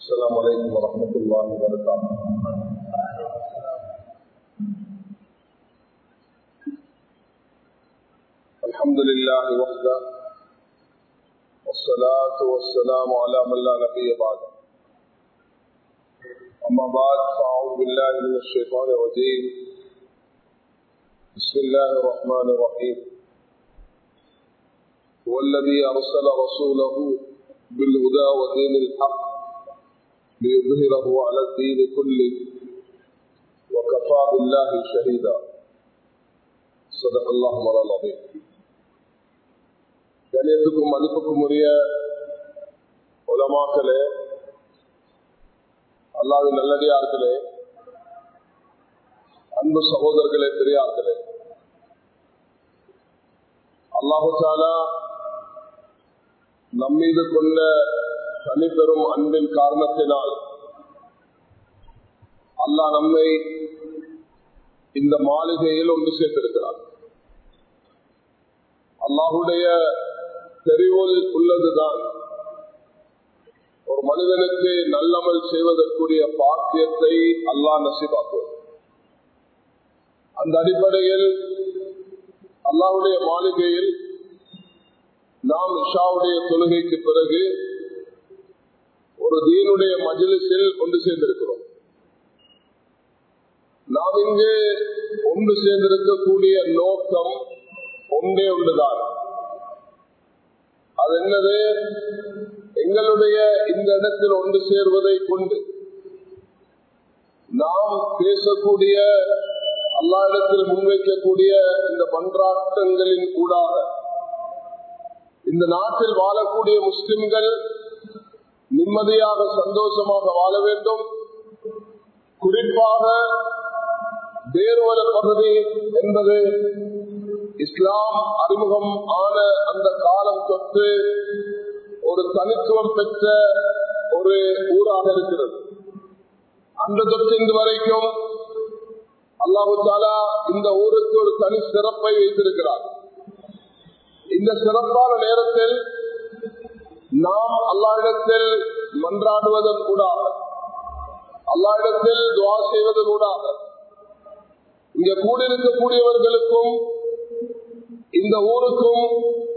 السلام عليكم ورحمة الله وبركاته الحمد لله وحده والصلاة والسلام على من لا نبي بعده أما بعد فأعوذ بالله من الشيطان الرجيم بسم الله الرحمن الرحيم هو الذي أرسل رسوله بالهدى ودين الحق ليظهره على الدين كله وكفى بالله شهيدا صدق الله مولانا العظيم கணியத்துக்கும் மதிப்புக்கும் உரிய உலமாக்களே அல்லாவின் நல்லடியார்களே அன்பு சகோதரர்களே பெரியார்களே அல்லாஹு தாலா நம்மீது கொண்ட தனிப்பெரும் அன்பின் காரணத்தினால் அல்லாஹ் நம்மை இந்த மாளிகையில் ஒன்று சேர்த்திருக்கிறார் அல்லாஹுடைய தெரிவில் உள்ளதுதான் ஒரு மனிதனுக்கு நல்லமல் செய்வதற்குரிய பாக்கியத்தை அல்லாஹ் நசிபாக்குவது அந்த அடிப்படையில் அல்லாஹுடைய மாளிகையில் நாம் இஷாவுடைய தொழுகைக்கு பிறகு ஒரு தீனுடைய மஜிலிசில் ஒன்று சேர்ந்திருக்கிறோம் நாம் இங்கு ஒன்று சேர்ந்திருக்கக்கூடிய நோக்கம் ஒன்றே ஒன்றுதான் அது என்னது எங்களுடைய இந்த இடத்தில் ஒன்று சேர்வதை கொண்டு நாம் பேசக்கூடிய அல்லா இடத்தில் முன்வைக்கக்கூடிய இந்த பன்றாட்டங்களின் கூடாக இந்த நாட்டில் வாழக்கூடிய முஸ்லிம்கள் நிம்மதியாக சந்தோஷமாக வாழ வேண்டும் குறிப்பாக வேறுவல பகுதி என்பது இஸ்லாம் அறிமுகம் ஆன அந்த காலம் தொட்டு ஒரு தனித்துவம் பெற்ற ஒரு ஊராக இருக்கிறது அந்த தொட்டு இன்று வரைக்கும் அல்லாஹு தாலா இந்த ஊருக்கு ஒரு தனி சிறப்பை வைத்திருக்கிறார் இந்த சிறப்பான நேரத்தில் நாம் அல்லாவிடத்தில் மன்றாடுவதன் கூடாக அல்லாவிடத்தில் துவா செய்வதன் கூடாக இங்க கூடியிருக்கக்கூடியவர்களுக்கும் இந்த ஊருக்கும்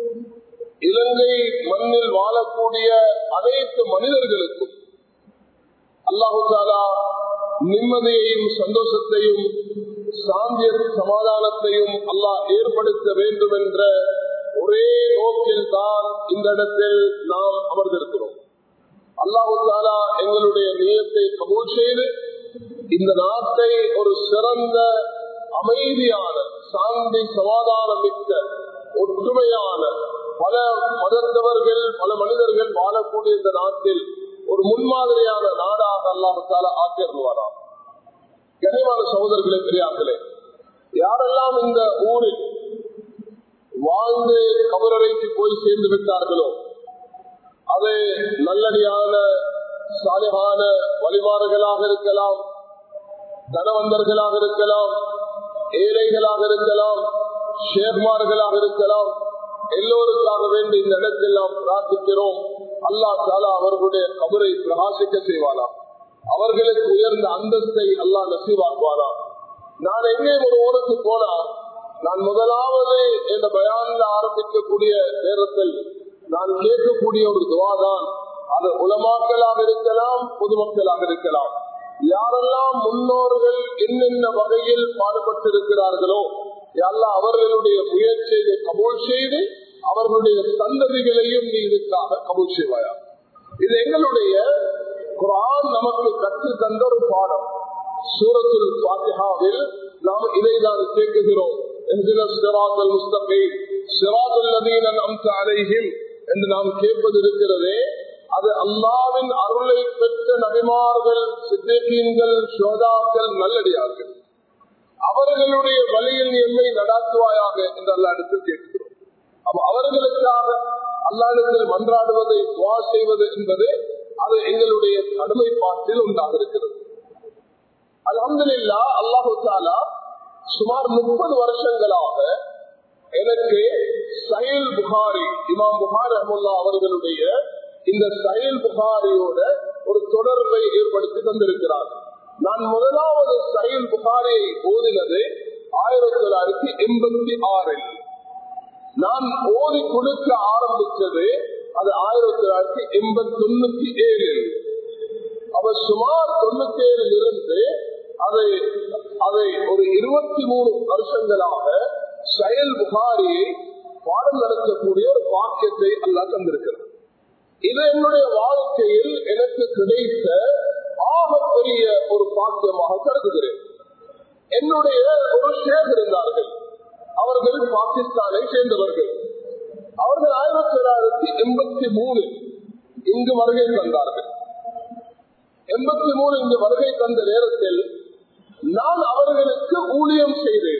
இலங்கை மண்ணில் வாழக்கூடிய அனைத்து மனிதர்களுக்கும் அல்லாஹு தாலா நிம்மதியையும் சந்தோஷத்தையும் சாந்திய சமாதானத்தையும் அல்லாஹ் ஏற்படுத்த வேண்டும் என்ற ஒரே நோக்கில் தான் இந்த இடத்தில் நாம் அமர்ந்திருக்கிறோம் அல்லாஹு தாலா எங்களுடைய நியத்தை கபூல் செய்து இந்த நாட்டை ஒரு சிறந்த அமைதியான சாந்தி சமாதானம் மிக்க ஒற்றுமையான பல மதத்தவர்கள் பல மனிதர்கள் வாழக்கூடிய இந்த நாட்டில் ஒரு முன்மாதிரியான நாடாக அல்லாஹு தாலா ஆக்கியருவாராம் கனிவான சகோதரர்களே பெரியார்களே யாரெல்லாம் இந்த ஊரில் வாழ்ந்து கபரறைக்கு போய் சேர்ந்து விட்டார்களோ அது நல்லடியான சாலிகான வழிமாறுகளாக இருக்கலாம் தனவந்தர்களாக இருக்கலாம் ஏழைகளாக இருக்கலாம் ஷேர்மார்களாக இருக்கலாம் எல்லோருக்காக வேண்டி இந்த இடத்தில் நாம் பிரார்த்திக்கிறோம் அல்லா தாலா அவர்களுடைய கபரை பிரகாசிக்க செய்வானா அவர்களுக்கு உயர்ந்த அந்தஸ்தை அல்லா நசீவாக்குவானா நான் எங்கே ஒரு ஊருக்கு போனா நான் முதலாவது இந்த பயானில் ஆரம்பிக்கக்கூடிய நேரத்தில் நான் கேட்கக்கூடிய ஒரு துவாதான் அது உலமாக்களாக இருக்கலாம் பொதுமக்களாக இருக்கலாம் யாரெல்லாம் முன்னோர்கள் என்னென்ன வகையில் பாடுபட்டிருக்கிறார்களோ எல்லா அவர்களுடைய முயற்சியை கபூல் செய்து அவர்களுடைய சந்ததிகளையும் நீ இதுக்காக கபூல் செய்வாயா இது எங்களுடைய குரான் நமக்கு கற்று தந்த ஒரு பாடம் சூரத்துல் பாத்தியாவில் நாம் இதை தான் கேட்குகிறோம் என்று நாம் கேட்பது இருக்கிறதே அது அல்லாவின் அருளை பெற்ற நபிமார்கள் சித்தீன்கள் சோதாக்கள் நல்லடியார்கள் அவர்களுடைய வழியில் எம்மை நடாத்துவாயாக என்று அல்லா இடத்தில் கேட்கிறோம் அப்ப அவர்களுக்காக அல்லாடத்தில் மன்றாடுவதை துவா செய்வது என்பது அது எங்களுடைய கடமைப்பாட்டில் உண்டாக இருக்கிறது அலமதுல்லா அல்லாஹு தாலா சுமார் முப்பது வருஷங்களாக எனக்கு சயில் புகாரி இமாம் புகார் அஹமுல்லா அவர்களுடைய இந்த சயில் புகாரியோட ஒரு தொடர்பை ஏற்படுத்தி தந்திருக்கிறார் நான் முதலாவது சயில் புகாரியை ஓதினது ஆயிரத்தி தொள்ளாயிரத்தி எண்பத்தி ஆறில் நான் ஓதி கொடுக்க ஆரம்பித்தது அது ஆயிரத்தி தொள்ளாயிரத்தி எண்பத்தி தொண்ணூத்தி ஏழில் அவர் சுமார் தொண்ணூத்தி ஏழில் இருந்து அதை அதை ஒரு இருபத்தி மூணு வருஷங்களாக செயல் புகாரியை பாடம் நடத்தக்கூடிய ஒரு பாக்கியத்தை அல்லா தந்திருக்கிறார் இது என்னுடைய வாழ்க்கையில் எனக்கு கிடைத்த ஆகப்பெரிய ஒரு பாக்கியமாக கருதுகிறேன் என்னுடைய ஒரு ஷேக் இருந்தார்கள் அவர்கள் பாகிஸ்தானை சேர்ந்தவர்கள் அவர்கள் ஆயிரத்தி தொள்ளாயிரத்தி எண்பத்தி மூணு இங்கு வருகை தந்தார்கள் எண்பத்தி மூணு இங்கு வருகை தந்த நேரத்தில் நான் அவர்களுக்கு ஊழியம் செய்தேன்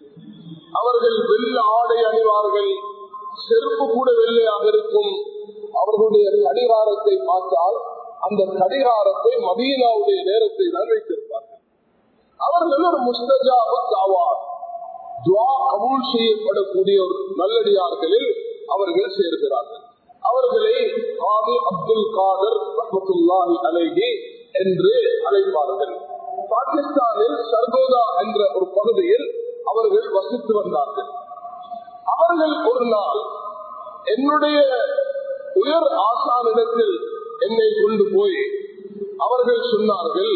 அவர்கள் வெள்ள ஆடை அணிவார்கள் செருப்பு கூட வெள்ளையாக இருக்கும் அவர்களுடைய கடிகாரத்தை பார்த்தால் அந்த கடிகாரத்தை மதீனாவுடைய நேரத்தை தான் வைத்திருப்பார்கள் அவர்கள் ஒரு முஸ்தஜாபு தாவார் துவா கபூல் செய்யப்படக்கூடிய ஒரு நல்லடியார்களில் அவர்கள் சேர்கிறார்கள் அவர்களை ஆதி அப்துல் காதர் ரஹமத்துல்லாஹி அலைஹி என்று அழைப்பார்கள் பாகிஸ்தானில் சர்கோதா என்ற ஒரு பகுதியில் அவர்கள் வசித்து வந்தார்கள் அவர்கள் ஒரு நாள் என்னுடைய உயர் ஆசானிடத்தில் என்னை கொண்டு போய் அவர்கள் சொன்னார்கள்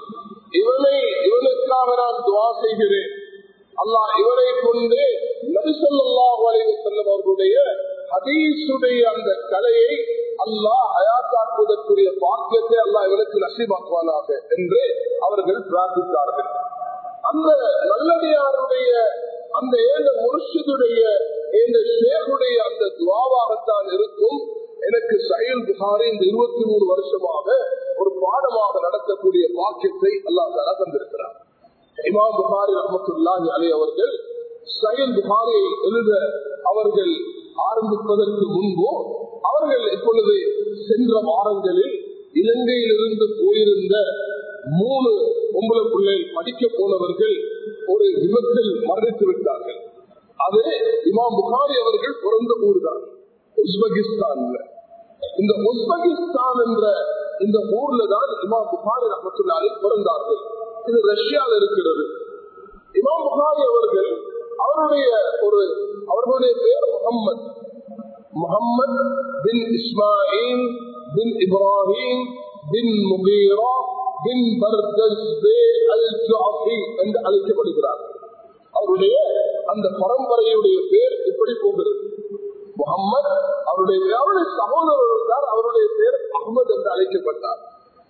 இவனை இவனுக்காக நான் துவா செய்கிறேன் அல்லாஹ் இவனை கொண்டு நபிசல்லாஹு அலைவு செல்லும் அவர்களுடைய ஹதீசுடைய அந்த கலையை அல்லாஹ் ஹயாத்தாக்குவதற்குரிய பாக்கியத்தை அல்லாஹ் இவனுக்கு நசீபாக்குவானாக என்று அவர்கள் பிரார்த்தித்தார்கள் அந்த நல்லடியாருடைய அந்த ஏழு முருஷதுடைய இந்த ஷேகுடைய அந்த துவாவாகத்தான் இருக்கும் எனக்கு சயல் புகாரி இந்த இருபத்தி மூணு வருஷமாக ஒரு பாடமாக நடத்தக்கூடிய பாக்கியத்தை அல்லாஹ் தாலா தந்திருக்கிறார் இமாம் புகாரி ரஹமத்துல்லாஹி அலி அவர்கள் சயல் புகாரியை எழுத அவர்கள் ஆரம்பிப்பதற்கு முன்பு அவர்கள் இப்பொழுது சென்ற வாரங்களில் இலங்கையிலிருந்து போயிருந்த மூணு பொம்பளை பிள்ளை படிக்க போனவர்கள் ஒரு விபத்தில் மரணித்து விட்டார்கள் அது இமாம் புகாரி அவர்கள் பிறந்த ஊர் தான் உஸ்பெகிஸ்தான்ல இந்த உஸ்பெகிஸ்தான் என்ற இந்த ஊர்ல தான் இமாம் புகாரி ரஹமத்துல்லாலே பிறந்தார்கள் இது ரஷ்யாவில் இருக்கிறது இமாம் புகாரி அவர்கள் அவருடைய ஒரு அவர்களுடைய பேர் முகம்மது முகம்மது பின் இஸ்மாயில் பின் இப்ராஹிம் பின் முகீரா பின் பர்தஸ் பே அல் ஜாஃபி என்று அழைக்கப்படுகிறார் அவருடைய அந்த பரம்பரையுடைய பேர் இப்படி போகிறது முகம்மது அவருடைய அவருடைய சகோதரர் தான் அவருடைய பேர் அகமது என்று அழைக்கப்பட்டார்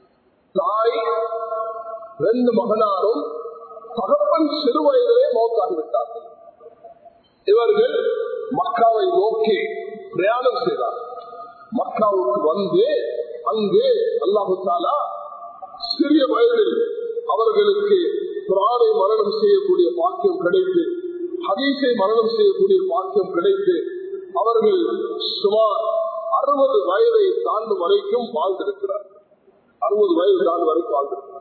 தாய் ரெண்டு மகனாரும் தகப்பன் சிறு வயதிலே மௌத்தாகிவிட்டார்கள் இவர்கள் மக்காவை நோக்கி பிரயாணம் செய்தார் மக்காவுக்கு வந்து அங்கு அல்லாஹு தாலா சிறிய வயதில் அவர்களுக்கு குரானை மரணம் செய்யக்கூடிய பாக்கியம் கிடைத்து ஹதீஸை மரணம் செய்யக்கூடிய பாக்கியம் கிடைத்து அவர்கள் சுமார் அறுபது வயதை தாண்டும் வரைக்கும் வாழ்ந்திருக்கிறார் அறுபது வயது தாண்டும் வரைக்கும் வாழ்ந்திருக்கிறார்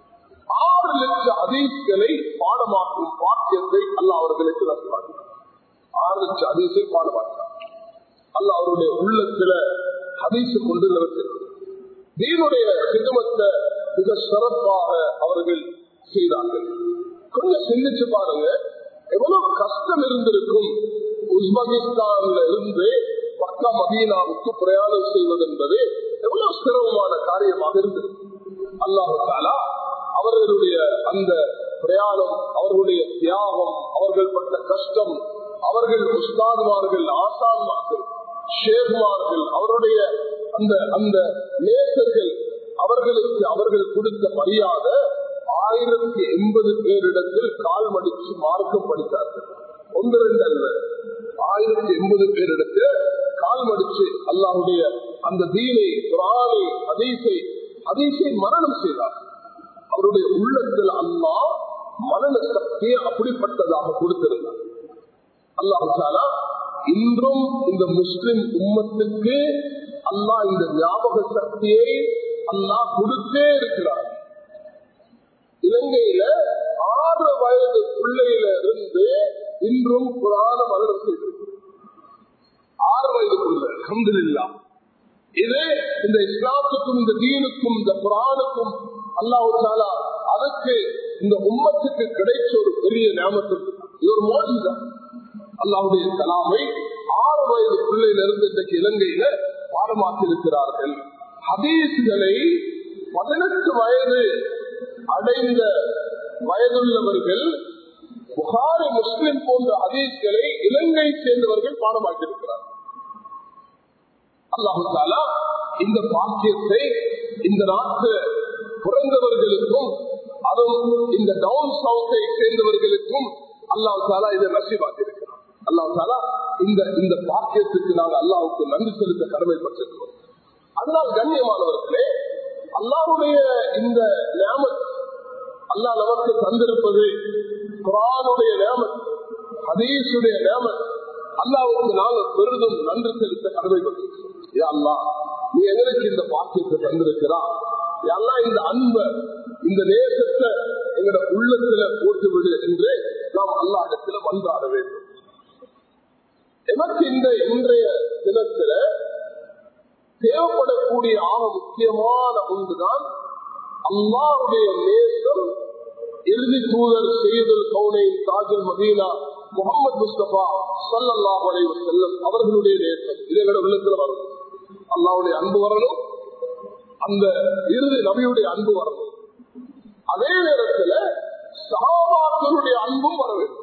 ஆறு லட்சம் ஹதீஸ்களை பாடமாக்கும் பாக்கியத்தை அல்ல அவர்களுக்கு நஷ்டமாக்கிறார் ஆறு லட்சம் ஹதீஸை பாடமாக்கிறார் அல்ல அவருடைய உள்ளத்துல ஹதீசு கொண்டு நிறுத்தினார் தீனுடைய சிதமத்தை மிக சிறப்பாக அவர்கள் செய்தார்கள் கொஞ்சம் சிந்திச்சு பாருங்க எவ்வளவு கஷ்டம் இருந்திருக்கும் உஸ்பெகிஸ்தான்ல இருந்து பக்கா மதீனாவுக்கு பிரயாணம் செய்வது என்பது எவ்வளவு சிரமமான காரியமாக இருந்தது அல்லாஹாலா அவர்களுடைய அந்த பிரயாணம் அவர்களுடைய தியாகம் அவர்கள் பட்ட கஷ்டம் அவர்கள் உஸ்தாதுமார்கள் ஆசான்மார்கள் ஷேகுமார்கள் அவருடைய அந்த அந்த நேசர்கள் அவர்களுக்கு அவர்கள் கொடுத்த மரியாதை ஆயிரத்தி எண்பது பேரிடத்தில் கால் மடிச்சு மார்க்கம் படித்தார்கள் ஒன்று ரெண்டு அல்ல ஆயிரத்தி எண்பது பேரிடத்தில் கால் மடிச்சு அல்லாஹுடைய அந்த தீனை குரானை அதீசை அதீசை மரணம் செய்தார் அவருடைய உள்ளத்தில் அல்லா மரண சக்தியை அப்படிப்பட்டதாக கொடுத்திருந்தார் அல்லாஹாலா இன்றும் இந்த முஸ்லிம் உம்மத்துக்கு அல்லாஹ் இந்த ஞாபக சக்தியை அல்லாஹ் கொடுத்தே இருக்கிறார் இலங்கையில ஆறு வயது பிள்ளையில இருந்து இன்றும் புராண மரணம் செய்திருக்கு ஆறு வயது பிள்ளை அஹமதுல்லா இது இந்த இஸ்லாத்துக்கும் இந்த தீனுக்கும் இந்த குரானுக்கும் அல்லாஹு தாலா அதுக்கு இந்த உம்மத்துக்கு கிடைச்ச ஒரு பெரிய ஞாபகத்துக்கு இது ஒரு மோஜிதான் அல்லாவுடைய கலாமை ஆறு வயது பிள்ளையிலிருந்து இன்றைக்கு இலங்கையில பாடமாக்கி இருக்கிறார்கள் ஹதீஸ்களை பதினெட்டு வயது அடைந்த வயதுள்ளவர்கள் புகாரி முஸ்லிம் போன்ற ஹதீஸ்களை இலங்கை சேர்ந்தவர்கள் பாடமாக்கி இருக்கிறார்கள் அல்லாஹு தாலா இந்த பாக்கியத்தை இந்த நாட்டு பிறந்தவர்களுக்கும் அதுவும் இந்த டவுன் சவுத்தை சேர்ந்தவர்களுக்கும் அல்லாஹு தாலா இதை நசிவாக்கியிருக்கிறார் அல்லாஹு தாலா இந்த இந்த பாக்கியத்துக்கு நாங்கள் அல்லாவுக்கு நன்றி செலுத்த கடமைப்பட்டிருக்கிறோம் அதனால் கண்ணியமானவர்களே அல்லாஹுடைய இந்த நியமத் அல்லாஹ் நமக்கு தந்திருப்பது குரானுடைய நியமத் ஹதீஸுடைய நியமத் அல்லாவுக்கு நாங்கள் பெரிதும் நன்றி செலுத்த கடமைப்பட்டிருக்கிறோம் அல்லா நீ எங்களுக்கு இந்த பாக்கியத்தை தந்திருக்கிறா எல்லாம் இந்த அன்பை இந்த நேசத்தை எங்களோட உள்ளத்துல போட்டு விடு என்று நாம் அல்லாடத்துல மன்றாட வேண்டும் எனக்கு இந்த இன்றைய தினத்துல தேவைப்படக்கூடிய ஆக முக்கியமான ஒன்றுதான் அல்லாவுடைய நேசம் இறுதி தூதர் செய்தல் கவுனை தாஜல் மதீனா முகமது முஸ்தபா சல்லல்லா செல்லும் அவர்களுடைய நேசம் இது எங்களோட உள்ளத்துல வரணும் அல்லாவுடைய அன்பு வரணும் அந்த இறுதி நபியுடைய அன்பு வரணும் அதே நேரத்தில் சகாபாக்களுடைய அன்பும் வர வேண்டும்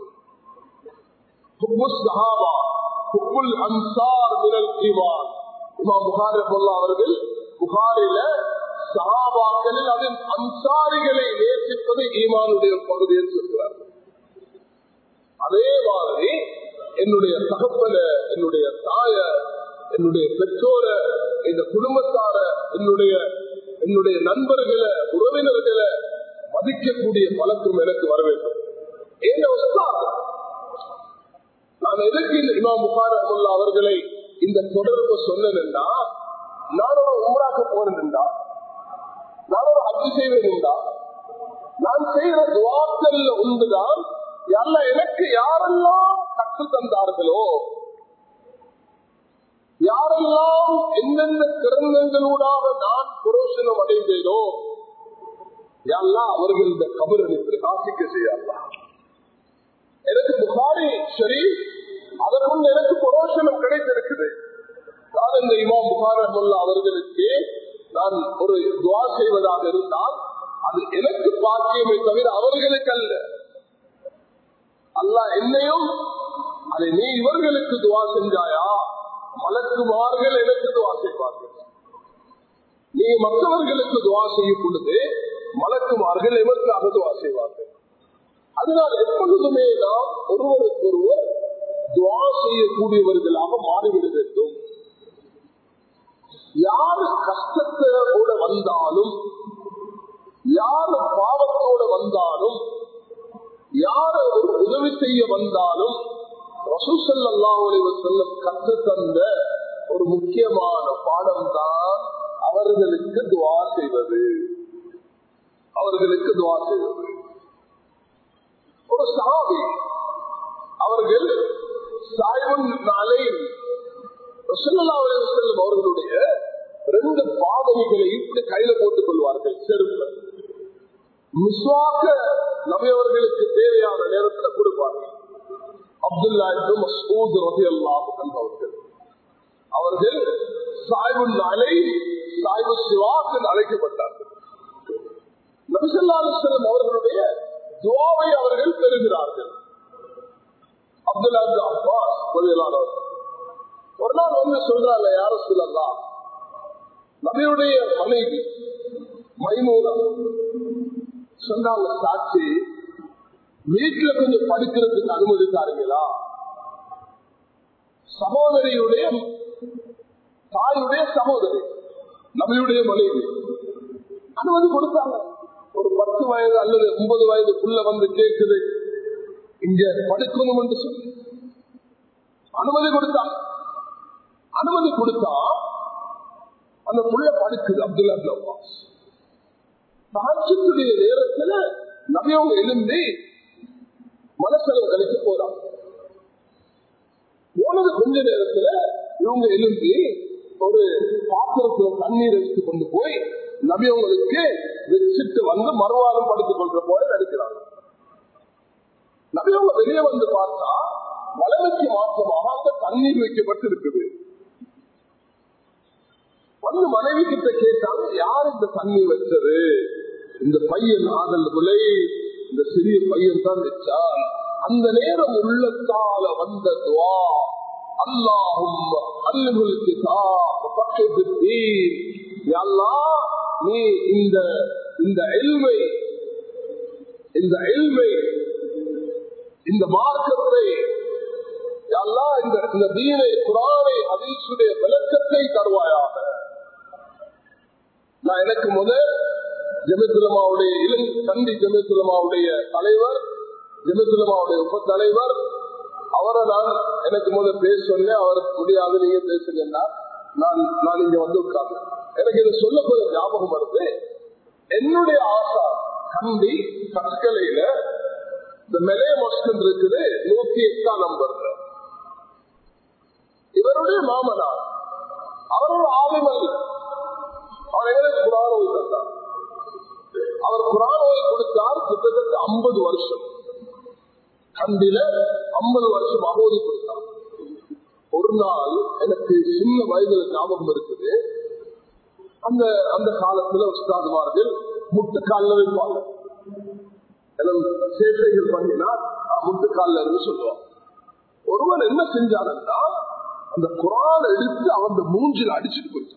அவர்கள் புகாரில சகாபாக்களில் அதன் அன்சாரிகளை நேசிப்பது ஈமானுடைய பகுதி என்று சொல்கிறார்கள் அதே மாதிரி என்னுடைய தகப்பன என்னுடைய தாய என்னுடைய பெற்றோர இந்த குடும்பத்தார என்னுடைய என்னுடைய நண்பர்களை உறவினர்களை மதிக்கக்கூடிய பழக்கம் எனக்கு வர வேண்டும் நான் எதற்கு இந்த இமாம் புகார் அஹமுல்லா அவர்களை இந்த தொடர்பு சொன்னேன்னா நான் ஒரு உமராக்க போனேன்டா நான் ஒரு ஹஜ்ஜு செய்வேன்டா நான் செய்யற துவாக்கல்ல உண்டுதான் அல்ல எனக்கு யாரெல்லாம் கற்று தந்தார்களோ யாரெல்லாம் எந்தெந்த கிரந்தங்களூடாக நான் புரோஷனம் அடைந்தேனோ யாரெல்லாம் அவர்கள் இந்த கபரை பிரகாசிக்க செய்யலாம் எனக்கு புகாரி சரி அதற்குள் எனக்கு புரோஷனம் கிடைத்திருக்குது நான் இந்த இமாம் புகார் அவர்களுக்கு நான் ஒரு துவா செய்வதாக இருந்தால் அது எனக்கு பாக்கியமே தவிர அவர்களுக்கு அல்ல அல்ல என்னையும் அதை நீ இவர்களுக்கு துவா செஞ்சாயா மலக்குமார்கள் எனக்கு துவா செய்வார்கள் நீ மற்றவர்களுக்கு துவா செய்யும் பொழுது மலக்குமார்கள் எவருக்காக துவா செய்வார்கள் அதனால் எப்பொழுதுமே நாம் ஒருவருக்கு ஒருவர் துவா செய்யக்கூடியவர்களாக மாறிவிட வேண்டும் யாரு கஷ்டத்தோட வந்தாலும் யாரு பாவத்தோட வந்தாலும் யாரு ஒரு உதவி செய்ய வந்தாலும் செல்லம் கற்று தந்த ஒரு முக்கியமான பாடம் தான் அவர்களுக்கு துவா செய்வது அவர்களுக்கு துவா செய்வது ஒரு சாவி அவர்கள் சாய்வன் நாளை செல்லும் அவர்களுடைய ரெண்டு பாதவிகளை இப்படி கையில போட்டுக் கொள்வார்கள் செருப்பு மிஸ்வாக்க நபியவர்களுக்கு தேவையான நேரத்தில் கொடுப்பார்கள் அப்துல்லா மசூத் ரவி அல்லாஹ் கண்டவர்கள் அவர்கள் சாய்வு நாளை சாய்வு சிவாக்கு அழைக்கப்பட்டார்கள் நபிசல்லாஸ்லம் அவர்களுடைய துவாவை அவர்கள் பெறுகிறார்கள் அப்துல்லா அப்பாஸ் பதிலானவர் ஒரு நாள் வந்து சொல்றாங்க யார சொல்லலாம் நபியுடைய மனைவி மைமூலம் சொன்னாங்க சாட்சி வீட்டுல கொஞ்சம் படிக்கிறதுக்கு அனுமதித்தாருங்களா சகோதரியுடைய தாயுடைய சகோதரி நபியுடைய மனைவி அனுமதி கொடுத்தாங்க ஒரு பத்து வயது அல்லது ஒன்பது வயதுக்குள்ள வந்து கேட்குது இங்க படுக்கணும் என்று சொல்லி அனுமதி கொடுத்தாங்க அனுமதி கொடுத்தா அந்த புள்ள படுக்குது அப்துல்லா அப்பாஸ் தாட்சியுடைய நேரத்துல நபியவங்க எழுந்து மனசலம் கழிச்சு போறாங்க போனது கொஞ்ச நேரத்துல இவங்க எழுந்து ஒரு பாத்திரத்துல தண்ணீர் எடுத்து கொண்டு போய் நபி அவங்களுக்கு வச்சுட்டு வந்து மறுவாரம் படுத்துக் கொள்ற போல நடிக்கிறாங்க நபி அவங்க வெளியே வந்து பார்த்தா வளமைக்கு மாற்றமாக அந்த தண்ணீர் வைக்கப்பட்டு இருக்குது வந்து மனைவி கிட்ட கேட்டாங்க யார் இந்த தண்ணி வச்சது இந்த பையன் ஆதல் விலை இந்த சிறிய பையன் தான் வச்சான் அந்த நேரம் உள்ளத்தால வந்த துவா அல்லாஹும் அல்லுல் கிதாப் பக்கத்துத்தீன் அல்லாஹ் நீ இந்த இந்த எல்மை இந்த எல்மை இந்த மார்க்கத்தை அல்லாஹ் இந்த இந்த தீனை குரானை ஹதீஸுடைய விளக்கத்தை தருவாயாக நான் எனக்கு முதல் ஜெமித்துலமாவுடைய இளம் கண்டி ஜெமித்துலமாவுடைய தலைவர் ஜெமித்துலமாவுடைய உப தலைவர் அவரை நான் எனக்கு முதல் பேச சொன்னேன் அவர் முடியாது நீங்க பேசுங்கன்னா நான் நான் இங்க வந்து உட்கார்ந்து எனக்கு இதை சொல்ல போற ஞாபகம் வருது என்னுடைய ஆசா கண்டி கற்கலையில இந்த மெலே மஸ்கன் இருக்குது நூத்தி எட்டாம் நம்பர்ல இவருடைய மாமனார் அவர் ஒரு ஆவிமல் அவர் எங்களுக்கு குரான் ஓய் தந்தார் அவர் குரான் ஓய் கொடுத்தார் கிட்டத்தட்ட ஐம்பது வருஷம் கண்டில ஐம்பது வருஷம் அகோதி கொடுத்தார் ஒரு நாள் எனக்கு சின்ன வயதுல ஞாபகம் இருக்குது அந்த அந்த காலத்துல உஸ்தாதுமார்கள் முட்டுக்கால வைப்பாங்க சேட்டைகள் பண்ணினா முட்டுக்கால இருந்து சொல்லுவாங்க ஒருவன் என்ன செஞ்சாருன்னா அந்த குரான் எடுத்து அவன் மூஞ்சில் அடிச்சுட்டு போயிட்டான்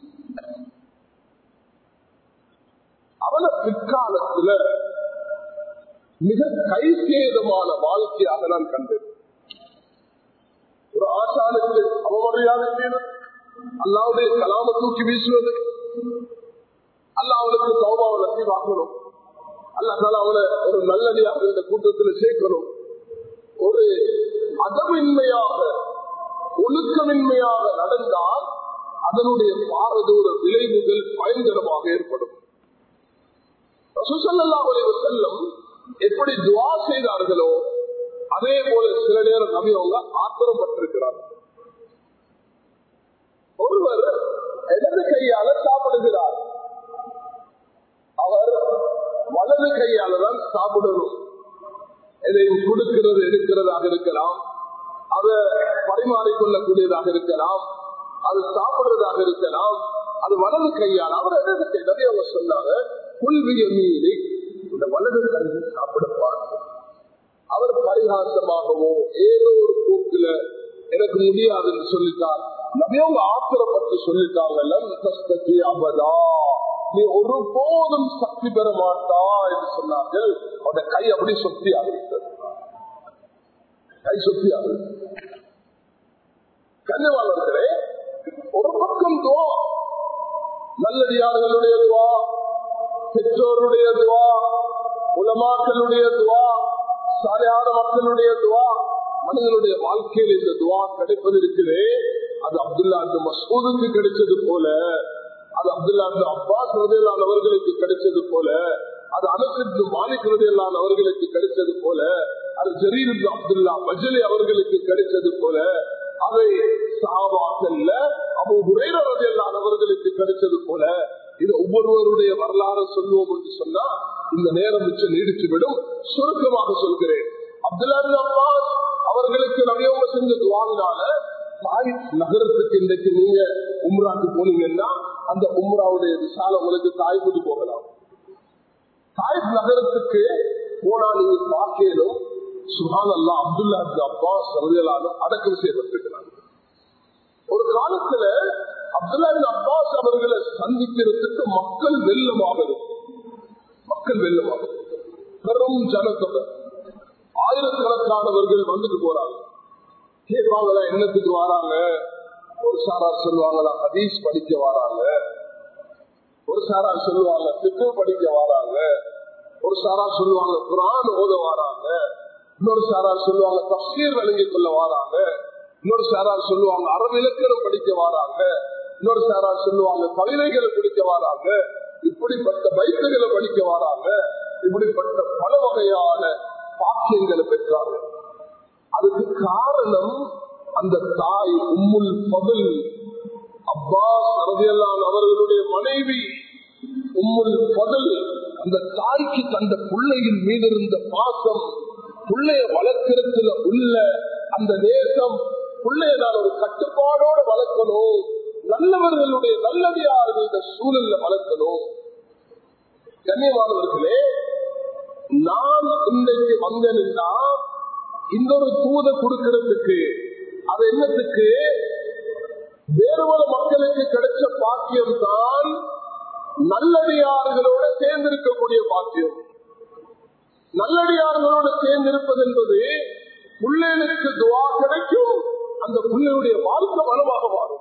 அவன பிற்காலத்துல மிக கைசேதமான வாழ்க்கையாக நான் கண்டேன் ஒரு ஆசானுக்கு அவமரியாதை செய்வது அல்லாவுடைய கலாம தூக்கி வீசுவது அல்ல அவனுக்கு சௌபாவை நசீவாக்கணும் அல்ல அவனை ஒரு நல்லடியாக இந்த கூட்டத்தில் சேர்க்கணும் ஒரு அதமின்மையாக ஒழுக்கமின்மையாக நடந்தால் அதனுடைய பாரதூர விளைவுகள் பயங்கரமாக ஏற்படும் செல்லும் எப்படி துவா செய்தார்களோ அதே போல சில நேரம் நபி அவங்க ஆத்திரப்பட்டிருக்கிறார் ஒருவர் இடது கையால சாப்பிடுகிறார் அவர் வலது கையால தான் சாப்பிடணும் எதையும் கொடுக்கிறது எடுக்கிறதாக இருக்கலாம் அதை பரிமாறிக்கொள்ளக்கூடியதாக இருக்கலாம் அது சாப்பிடுறதாக இருக்கலாம் அது வலது கையால் அவர் இடது கை நபி அவங்க சொன்னாங்க புல்விய மீறி இந்த வலது கல்வி சாப்பிட பார்க்கும் அவர் பரிகாசமாகவோ ஏதோ ஒரு போக்குல எனக்கு முடியாதுன்னு சொல்லிட்டார் நபியவங்க ஆத்திரப்பட்டு சொல்லிட்டாங்க அபதா நீ ஒருபோதும் சக்தி பெற மாட்டா என்று சொன்னார்கள் அவருடைய கை அப்படி சொத்தி ஆகிவிட்டது கை சொத்தி ஆகுது கண்ணியவாளர்களே ஒரு பக்கம் துவா நல்லடியார்களுடைய துவா பெற்றோருடைய துவா உலமாக்களுடைய துவா சாலையான மக்களுடைய துவா மனிதனுடைய வாழ்க்கையில் இந்த துவா கிடைப்பது இருக்குது அது அப்துல்லா மசூதுக்கு கிடைச்சது போல அது அப்துல்லா அப்பாஸ் ரதையிலான அவர்களுக்கு கிடைச்சது போல அது அனசித்து மாலிக் ரதையிலான அவர்களுக்கு கிடைச்சது போல அது ஜரீர் அப்துல்லா மஜலி அவர்களுக்கு கிடைச்சது போல அதை சாபாக்கல்ல அபு உரையில ரதையிலான அவர்களுக்கு கிடைச்சது போல இது ஒவ்வொருவருடைய வரலாறு சொல்லுவோம் என்று சொன்னா இந்த நேரம் மிச்சம் நீடித்து விடும் சுருக்கமாக சொல்கிறேன் அப்துல்லா அப்பாஸ் அவர்களுக்கு நவியவங்க செஞ்சது வாங்கினால தாய் நகரத்துக்கு இன்றைக்கு நீங்க உம்ராக்கு போனீங்கன்னா அந்த உம்ராவுடைய விசால உங்களுக்கு தாய் கூட்டி போகலாம் தாய் நகரத்துக்கு போனா நீங்க பார்க்கலும் சுஹான் அல்லா அப்துல்லா அப்பாஸ் ரவியலாலும் அடக்கம் செய்யப்பட்டிருக்கிறாங்க ஒரு காலத்துல அப்துல்லா அப்பாஸ் அவர்களை சந்திக்கிறதுக்கு மக்கள் வெள்ளமாக இருக்கும் மக்கள் வெள்ளமாக பெரும் ஜனத்தொகை ஆயிரக்கணக்கானவர்கள் வந்துட்டு போறாங்க கேட்பாங்களா என்னத்துக்கு வராங்க ஒரு சாரார் சொல்லுவாங்களா ஹதீஸ் படிக்க வராங்க ஒரு சாரார் சொல்லுவாங்க திக்கு படிக்க வராங்க ஒரு சாரார் சொல்லுவாங்க குரான் ஓத வராங்க இன்னொரு சாரார் சொல்லுவாங்க தப்சீர் விளங்கிக் கொள்ள வராங்க இன்னொரு சாரார் சொல்லுவாங்க அறவிலக்கணம் படிக்க வராங்க இன்னொரு சாரார் சொல்லுவாங்க கவிதைகளை படிக்க வராங்க இப்படிப்பட்ட பைக்குகளை படிக்க வராங்க இப்படிப்பட்ட பல வகையான பாக்கியங்களை பெற்றாங்க அதுக்கு காரணம் அந்த தாய் உம்முல் பகல் அப்பாஸ் ரதியல்லான் அவர்களுடைய மனைவி உம்முல் பதல் அந்த தாய்க்கு தந்த பிள்ளையின் மீது இருந்த பாசம் பிள்ளைய வளர்க்கிறதுல உள்ள அந்த நேசம் பிள்ளைய நான் ஒரு கட்டுப்பாடோடு வளர்க்கணும் நல்லவர்களுடைய நல்லடியார்கள் இந்த சூழல்ல வளர்க்கணும் கண்ணியமானவர்களே நான் இன்றைக்கு வந்தேன்னா இந்த ஒரு தூத கொடுக்கிறதுக்கு அது என்னத்துக்கு வேறு ஒரு மக்களுக்கு கிடைச்ச பாக்கியம் தான் நல்லடியார்களோட சேர்ந்திருக்கக்கூடிய பாக்கியம் நல்லடியார்களோட சேர்ந்திருப்பது என்பது பிள்ளைகளுக்கு துவா கிடைக்கும் அந்த பிள்ளையுடைய வாழ்க்கை வளமாக மாறும்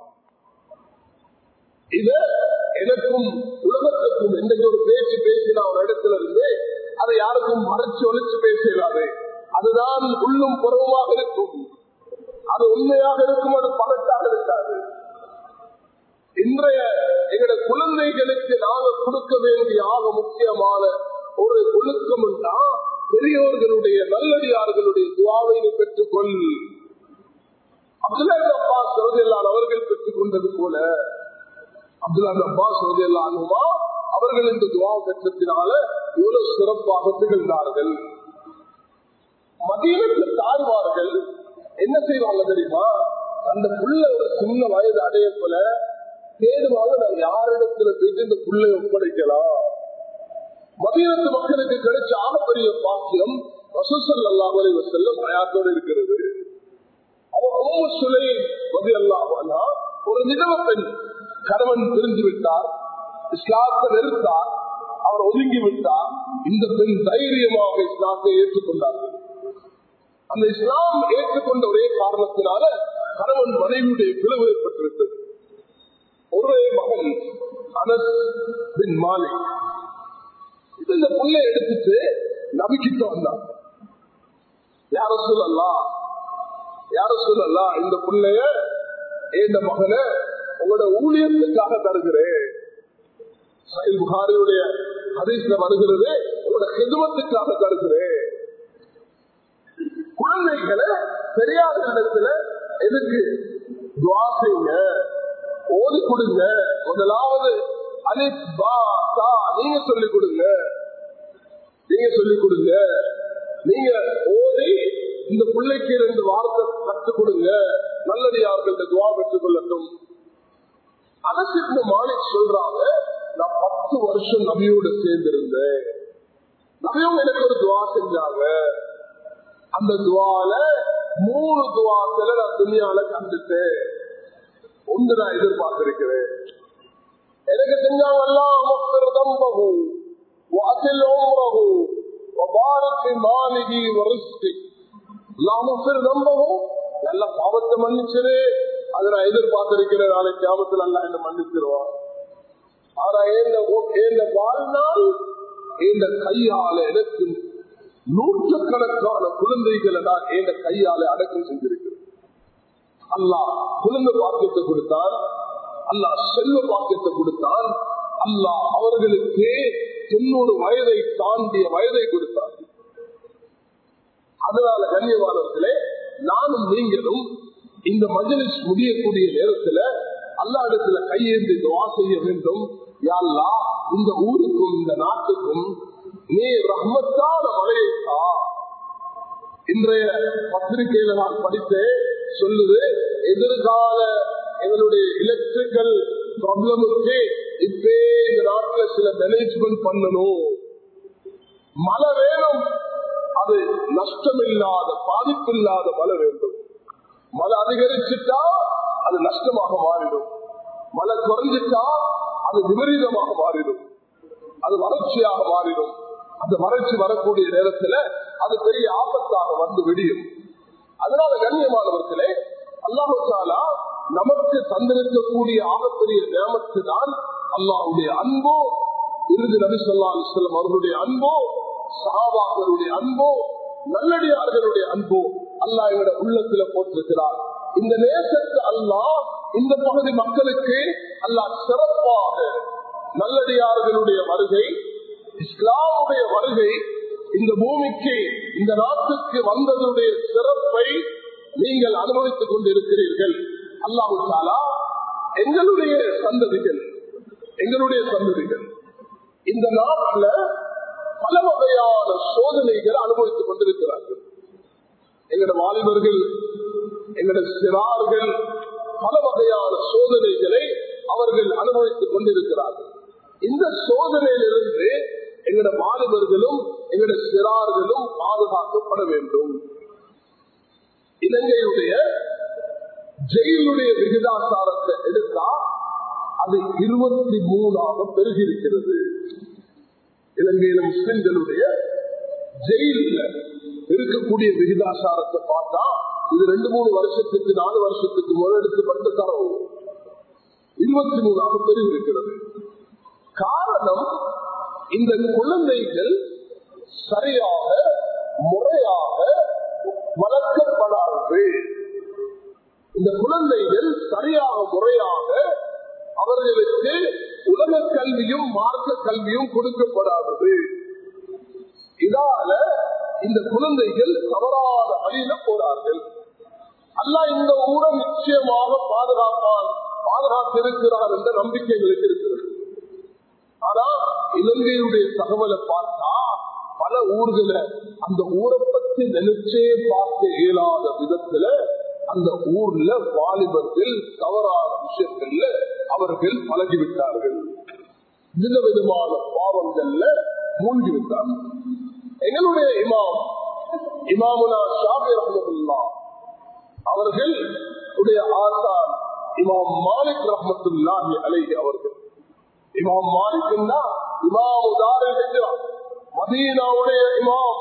இத எனக்கும் உலகத்துக்கும் இன்றைக்கு ஒரு பேச்சு பேசினா ஒரு இடத்துல இருந்து அதை யாருக்கும் மறைச்சு ஒழிச்சு பேசலாது அதுதான் உள்ளும் புறவுமாக இருக்கும் அது உண்மையாக இருக்கும் அது பகட்டாக இருக்காது இன்றைய எங்களுடைய குழந்தைகளுக்கு நாங்க கொடுக்க வேண்டிய ஆக முக்கியமான ஒரு ஒழுக்கம் பெரியோர்களுடைய நல்லடியார்களுடைய துவாவை நீ பெற்றுக்கொள் அப்துல்லா அப்பாஸ் ரதியல்லான் அவர்கள் பெற்றுக் கொண்டது போல அப்துல்லா அப்பாஸ் ரதியல்லானுமா அவர்கள் இந்த துவா பெற்றத்தினால இவ்வளவு சிறப்பாக திகழ்ந்தார்கள் மதியனுக்கு தாழ்வார்கள் என்ன செய்வாங்க தெரியுமா அந்த புள்ள ஒரு சின்ன வயது அடைய போல தேடுவாங்க நான் யாரிடத்துல போயிட்டு இந்த புள்ளை ஒப்படைக்கலாம் மதியத்து மக்களுக்கு கிடைச்ச ஆகப்பெரிய பாக்கியம் வசூசல் அல்லாமலை செல்லும் தயாரத்தோடு இருக்கிறது அவர் ஒவ்வொரு சுலை மதி அல்லாமலா ஒரு நிலவ பெண் கணவன் பிரிந்து விட்டார் இஸ்லாத்தை நிறுத்தார் அவர் ஒதுங்கி விட்டார் இந்த பெண் தைரியமாக இஸ்லாத்தை ஏற்றுக்கொண்டார்கள் அந்த இஸ்லாம் ஏற்றுக்கொண்ட ஒரே காரணத்தினால கணவன் மனைவியுடைய பிளவு ஏற்பட்டிருந்தது ஒரே மகன் அனஸ் பின் மாலிக் இது இந்த புள்ளை எடுத்துட்டு நபிக்கிட்ட வந்தாங்க யார சொல்லலாம் யார சொல்லலாம் இந்த புள்ளைய இந்த மகனை உங்களோட ஊழியத்துக்காக தருகிறேன் சைல் புகாரியுடைய ஹதீஸ்ல வருகிறது உங்களோட ஹெதுமத்துக்காக தருகிறேன் குழந்தைகளை பெரியார் இடத்துல எதுக்கு துவா செய்யுங்க ஓதி கொடுங்க முதலாவது அலிப் பா தா நீங்க சொல்லிக் கொடுங்க நீங்க சொல்லிக் கொடுங்க நீங்க ஓதி இந்த பிள்ளைக்கு ரெண்டு வார்த்தை கற்றுக் கொடுங்க நல்லடியார்கள் துவா பெற்றுக் கொள்ளட்டும் அரசு மாலிக் சொல்றாங்க நான் பத்து வருஷம் நபியோட சேர்ந்திருந்தேன் நபியும் எனக்கு ஒரு துவா செஞ்சாங்க அந்த துவால மூணு துவாக்களை நான் துணியால கண்டுட்டேன் ஒன்று நான் எதிர்பார்த்திருக்கிறேன் எனக்கு செஞ்சாங்கெல்லாம் முக்கிரதம் பகு வாசில் ஓம்பகு வபாரத்து மாளிகி வரிசை நம்பவும் நல்ல பாவத்தை மன்னிச்சது அதை நான் எதிர்பார்த்திருக்கிறேன் நாளைக்கு கிராமத்தில் எல்லாம் என்ன மன்னிச்சிருவான் ஆனா இந்த வாழ்நாள் இந்த கையால எனக்கு நூற்றுக்கணக்கான குழந்தைகளை நான் எந்த கையால அடக்கம் செஞ்சிருக்கிறேன் அல்லாஹ் குழந்தை பாக்கியத்தை கொடுத்தான் அல்லாஹ் செல்வ பாக்கியத்தை கொடுத்தான் அல்லாஹ் அவர்களுக்கு தொண்ணூறு வயதை தாண்டிய வயதை கொடுத்தார் அதனால கண்ணியமானவர்களே நானும் நீங்களும் இந்த மஜலிஸ் முடியக்கூடிய நேரத்துல அல்லா இடத்துல கையேந்தி துவா செய்ய வேண்டும் யாழ்லா இந்த ஊருக்கும் இந்த நாட்டுக்கும் நீ ரஹ்மத்தான மழையை தா இன்றைய பத்திரிகையில நான் படித்தேன் சொல்லுது எதிர்கால எங்களுடைய எலக்ட்ரிக்கல் ப்ராப்ளமுக்கு இப்பே இந்த நாட்டுல சில மேனேஜ்மெண்ட் பண்ணணும் மழை வேணும் அது நஷ்டம் இல்லாத பாதிப்பு இல்லாத மழை வேண்டும் மழை அதிகரிச்சுட்டா அது நஷ்டமாக மாறிடும் மழை குறைஞ்சிட்டா அது விபரீதமாக மாறிடும் அது வறட்சியாக மாறிடும் அந்த வறட்சி வரக்கூடிய நேரத்துல அது பெரிய ஆபத்தாக வந்து விடியும் அதனால கண்ணியமானவர்களே அல்லாஹாலா நமக்கு தந்திருக்கக்கூடிய ஆகப்பெரிய நியமத்து தான் அல்லாஹுடைய அன்போ இறுதி நபி சொல்லா அலிஸ்லாம் அவர்களுடைய அன்போ சஹாபாக்களுடைய அன்போ நல்லடியார்களுடைய அன்போ அல்லாஹ் எங்களோட உள்ளத்துல போட்டிருக்கிறார் இந்த நேசத்து அல்லாஹ் இந்த பகுதி மக்களுக்கு அல்லாஹ் சிறப்பாக நல்லடியார்களுடைய வருகை இஸ்லாமுடைய வருகை இந்த பூமிக்கு இந்த நாட்டுக்கு வந்ததுடைய சிறப்பை நீங்கள் அனுபவித்துக் கொண்டிருக்கிறீர்கள் அல்லாஹு தாலா எங்களுடைய சந்ததிகள் எங்களுடைய சந்ததிகள் இந்த நாட்டில் பல வகையான சோதனைகளை அனுபவித்துக் கொண்டிருக்கிறார்கள் எங்களோட வாலிபர்கள் எங்களோட சிறார்கள் பல வகையான சோதனைகளை அவர்கள் அனுபவித்துக் கொண்டிருக்கிறார்கள் இந்த சோதனையிலிருந்து எங்களோட வாலிபர்களும் எங்களோட சிறார்களும் பாதுகாக்கப்பட வேண்டும் இலங்கையுடைய ஜெயிலுடைய விகிதாசாரத்தை எடுத்தா அது இருபத்தி மூணாக பெருகியிருக்கிறது இலங்கையில முஸ்லிம்களுடைய ஜெயில இருக்கக்கூடிய விகிதாசாரத்தை பார்த்தா இது ரெண்டு மூணு வருஷத்துக்கு நாலு வருஷத்துக்கு முதல் எடுக்கப்பட்ட தரவு இருபத்தி மூணாக பெருகிருக்கிறது காரணம் இந்த குழந்தைகள் சரியாக முறையாக வளர்க்கப்படாது இந்த குழந்தைகள் சரியாக முறையாக அவர்களுக்கு உலக கல்வியும் மார்க்க கல்வியும் கொடுக்கப்படாதது இதால இந்த குழந்தைகள் தவறான வழியில போறார்கள் அல்ல இந்த ஊரை நிச்சயமாக பாதுகாப்பான் பாதுகாத்திருக்கிறார் என்ற நம்பிக்கைகளுக்கு இருக்கிறது ஆனா இலங்கையுடைய தகவலை பார்த்தா பல ஊர்களை அந்த ஊரை பத்தி நினைச்சே பார்க்க இயலாத விதத்துல அந்த ஊர்ல வாலிபர்கள் தவறான விஷயங்கள்ல அவர்கள் பழகிவிட்டார்கள் விதவிதமான பாவங்கள்ல மூழ்கிவிட்டார்கள் எங்களுடைய இமாம் இமாமுனா ஷாபி ரஹமத்துல்லா அவர்கள் உடைய ஆசான் இமாம் மாலிக் ரஹமத்துல்லாஹி அலைஹி அவர்கள் இமாம் மாலிக் இமாம் உதாரணம் செஞ்சார் மதீனாவுடைய இமாம்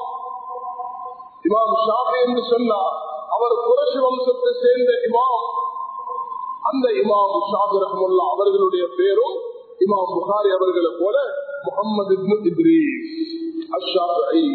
இமாம் ஷாபி என்று சொன்னார் அவர் குரசு வம்சத்தை சேர்ந்த இமாம் அந்த இமாம் ஷாபி ரஹமுல்லா அவர்களுடைய பேரும் இமாம் புகாரி அவர்களை போல முகமது இத்ரீஸ் அஷாபி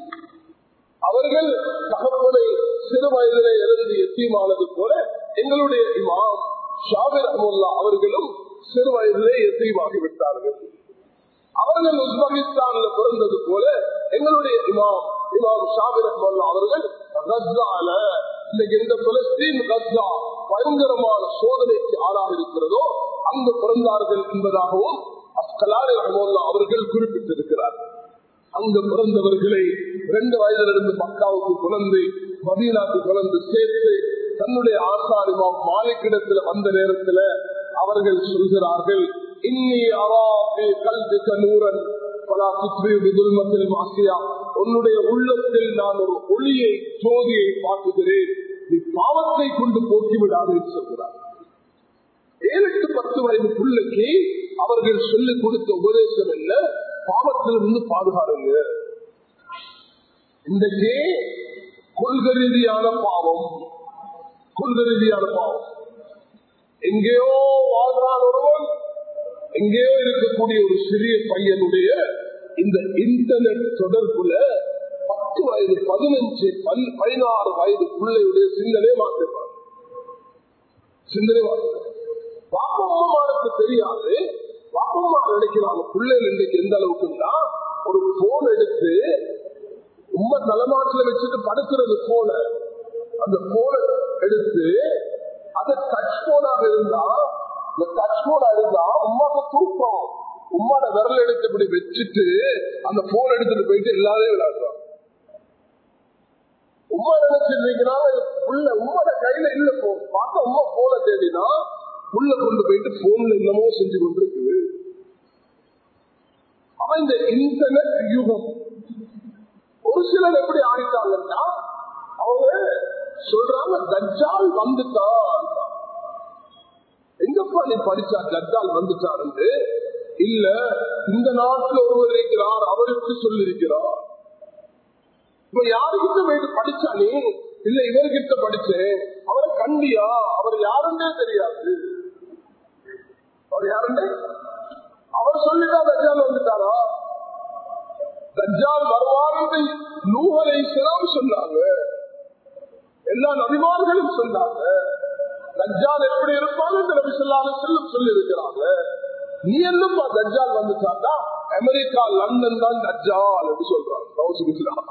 அவர்கள் தகவலை சிறு வயதிலே இருந்து எத்தியமானது போல எங்களுடைய இமாம் ஷாபி ரஹமுல்லா அவர்களும் சிறு வயதிலே எத்தியமாகி விட்டார்கள் அவர்கள் உஸ்பகிஸ்தான்ல பிறந்தது போல எங்களுடைய இமாம் இமாம் ஷாபி ரஹமுல்லா அவர்கள் கஸ்ஸால இன்னைக்கு இந்த பலஸ்தீன் கஸ்ஸா பயங்கரமான சோதனைக்கு ஆளாக இருக்கிறதோ அங்கு பிறந்தார்கள் என்பதாகவும் அஸ்கலாரி ரஹமுல்லா அவர்கள் குறிப்பிட்டிருக்கிறார் அங்கு பிறந்தவர்களை ரெண்டு வயதிலிருந்து மக்காவுக்கு குழந்து மதீனாக்கு குழந்து சேர்த்து தன்னுடைய ஆசாரிமாம் மாலிக்கிடத்துல வந்த நேரத்துல அவர்கள் சொல்கிறார்கள் இன்னி அவாபி கல்விக்க நூரன் பலா துல்மத்தில் மாசியா உன்னுடைய உள்ளத்தில் நான் ஒரு ஒளியை ஜோதியை பார்க்குகிறேன் நீ பாவத்தை கொண்டு போக்கிவிடாது சொல்கிறார் ஏழு எட்டு பத்து வயது பிள்ளைக்கு அவர்கள் சொல்லிக் கொடுத்த உபதேசம் என்ன பாவத்திலிருந்து பாதுகாருங்க இன்றைக்கு கொள்கை ரீதியான பாவம் கொள்கை ரீதியான பாவம் எங்கேயோ வாழ்றான் ஒருவன் எங்கேயோ இருக்கக்கூடிய ஒரு சிறிய பையனுடைய இந்த இன்டர்நெட் தொடர்புல பத்து வயது பதினஞ்சு பதினாறு வயது பிள்ளையுடைய சிந்தனை மாற்றிருப்பாங்க சிந்தனை மாற்றிருப்பாங்க பாப்பம்மாருக்கு தெரியாது பாப்பம்மா நினைக்கிறாங்க பிள்ளைகள் இன்றைக்கு எந்த அளவுக்குன்னா ஒரு போன் எடுத்து உண்மை தலைமாட்டில வச்சுட்டு படுக்கிறது போன அந்த போனை எடுத்து அது டச் போனாக இருந்தா இந்த டச் போனா இருந்தா உமாக்கு தூக்கம் உமாட விரல் எடுத்து இப்படி வச்சுட்டு அந்த போன் எடுத்துட்டு போயிட்டு எல்லாரையும் விளையாடுறான் உமா நினைச்சிருந்தீங்கன்னா உள்ள உம்மோட கையில இல்ல போன் பார்த்தா உமா போன தேடினா உள்ள கொண்டு போயிட்டு போன்ல என்னமோ செஞ்சு கொண்டிருக்குது அவன் இந்த இன்டர்நெட் யுகம் ஒரு சிலர் எப்படி ஆடிட்டாங்கன்னா அவங்க சொல்றாங்க தஜ்ஜால் வந்துட்டான் எங்கப்பா நீ படிச்சா தஜ்ஜால் வந்துட்டாரு இல்ல இந்த நாட்டுல ஒருவர் இருக்கிறார் அவருக்கு சொல்லிருக்கிறார் இப்ப யாருக்கிட்ட போயிட்டு படிச்சா நீ இல்ல இவர்கிட்ட படிச்சேன் அவரை கண்டியா அவர் யாருன்னே தெரியாது அவர் யாருன்னே அவர் சொல்லிட்டா தஜ்ஜால் வந்துட்டாரா தஜ்ஜால் வருவார் நூகலை சிலம் சொன்னாங்க எல்லா நபிமார்களும் சொன்னாங்க தஜ்ஜால் எப்படி இருப்பாங்க இந்த நபி சொல்லாத செல்லும் சொல்லி இருக்கிறாங்க நீ என்னப்பா தஜ்ஜால் வந்துட்டாண்டா அமெரிக்கா லண்டன் தான் தஜ்ஜால் என்று சொல்றாங்க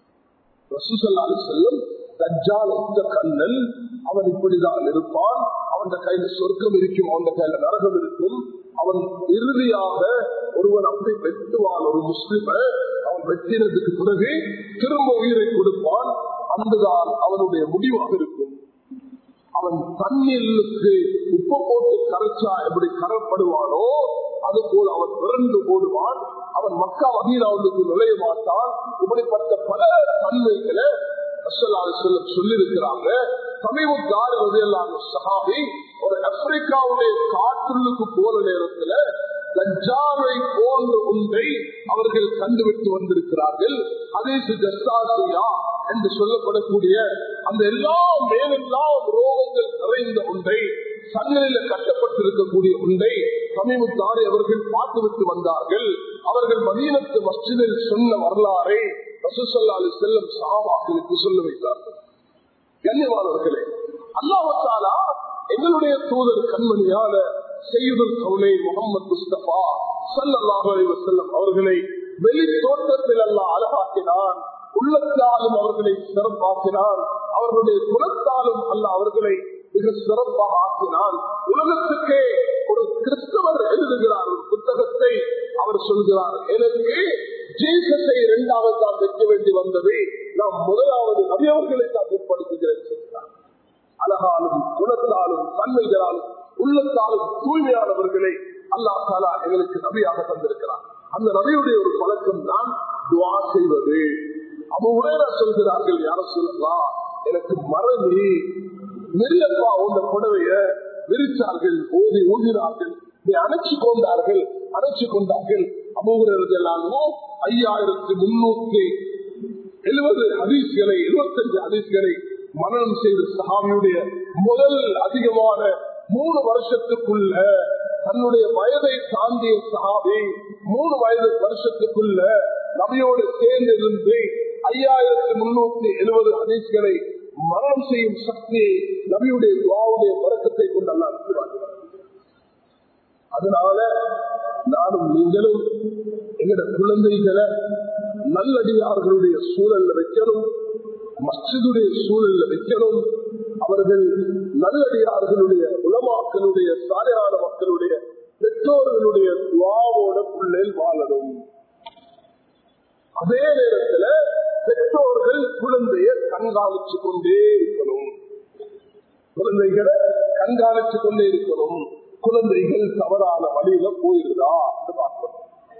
ரசூசல்லாலு செல்லும் தஜ்ஜால் ஒத்த கண்ணல் அவன் இப்படிதான் இருப்பான் அவன் கையில சொர்க்கம் இருக்கும் அவன் கையில நரகம் இருக்கும் அவன் இறுதியாக ஒருவன் அப்படி வெட்டுவான் ஒரு முஸ்லிம அவன் வெட்டினதுக்கு பிறகு திரும்ப உயிரை கொடுப்பான் அங்குதான் அவனுடைய முடிவாக இருக்கும் அவன் தண்ணீருக்கு உப்பு போட்டு கரைச்சா எப்படி கரப்படுவானோ அது போல அவன் விரண்டு ஓடுவான் அவன் மக்கா மதீனாவுக்கு நுழைய மாட்டான் இப்படிப்பட்ட பல தன்மைகளை சொல்லிருக்கிறாங்க சமீபத்தாறு சகாபி ஒரு ஆப்பிரிக்காவுடைய காற்றுள்ளுக்கு போற நேரத்துல கஜாவை போன்ற ஒன்றை அவர்கள் கண்டுவிட்டு வந்திருக்கிறார்கள் அதேசு ஜஸ்தாசியா என்று சொல்லப்படக்கூடிய அந்த எல்லா மேலெல்லாம் ரோகங்கள் நிறைந்த ஒன்றை சன்னலில கட்டப்பட்டிருக்கக்கூடிய ஒன்றை சமீபத்தாரை அவர்கள் பார்த்துவிட்டு வந்தார்கள் அவர்கள் மதீனத்து மஸ்ஜிதில் சொன்ன வரலாறை ரசூசல்லாலு செல்லும் சாபாக்களுக்கு சொல்ல வைத்தார்கள் கண்ணியமானவர்களே அல்லாஹாலா எங்களுடைய தூதர் கண்மணியான செய்யுதல் கவுனை முகமது முஸ்தபா சல்லாஹு செல்லம் அவர்களை வெளி தோற்றத்தில் அல்ல அழகாக்கினான் உள்ளத்தாலும் அவர்களை சிறப்பாக்கினான் அவர்களுடைய குலத்தாலும் அல்ல அவர்களை மிக சிறப்பாக ஆக்கினான் உலகத்துக்கே ஒரு கிறிஸ்தவர் எழுதுகிறார் ஒரு புத்தகத்தை அவர் சொல்கிறார் எனக்கு ஜீசஸை இரண்டாவது தான் வைக்க வேண்டி வந்தது நாம் முதலாவது நபியவர்களை தான் முற்படுத்துகிறேன் சொல்கிறார் அழகாலும் குணத்தாலும் தன்மைகளாலும் உள்ளத்தாலும் தூய்மையானவர்களை அல்லா தாலா எங்களுக்கு நபியாக தந்திருக்கிறார் அந்த நபியுடைய ஒரு பழக்கம் தான் துவா செய்வது அவங்க சொல்கிறார்கள் யார சொல்லலாம் எனக்கு மறதி நெல்லப்பா உங்க புடவைய விரிச்சார்கள் ஓதி ஊதினார்கள் நீ அணைச்சு கொண்டார்கள் அணைச்சு கொண்டார்கள் அபூரர்களாலும் ஐயாயிரத்தி முன்னூத்தி எழுபது ஹதீஸ்களை எழுபத்தஞ்சு ஹதீஸ்களை மரணம் செய்த சஹாபியுடைய முதல் அதிகமான மூணு வருஷத்துக்குள்ள தன்னுடைய வயதை தாண்டிய சஹாபி மூணு வயது வருஷத்துக்குள்ள நபியோடு சேர்ந்து இருந்து ஐயாயிரத்தி முன்னூத்தி எழுபது ஹதீஸ்களை மரணம் செய்யும் சக்தியை நபியுடைய துவாவுடைய பழக்கத்தை கொண்டு அல்லா அதனால நானும் நீங்களும் எங்கட குழந்தைகளை நல்லடியார்களுடைய சூழல்ல வைக்கணும் மஸ்ஜிதுடைய சூழல்ல வைக்கணும் அவர்கள் நல்லடியார்களுடைய உலமாக்களுடைய சாலையான மக்களுடைய பெற்றோர்களுடைய துவாவோட பிள்ளைகள் வாழணும் அதே நேரத்துல பெற்றோர்கள் குழந்தைய கண்காணிச்சு கொண்டே இருக்கணும் குழந்தைகளை கண்காணிச்சு கொண்டே இருக்கணும் குழந்தைகள் தவறான வழியில போயிருதா என்று பார்க்கணும்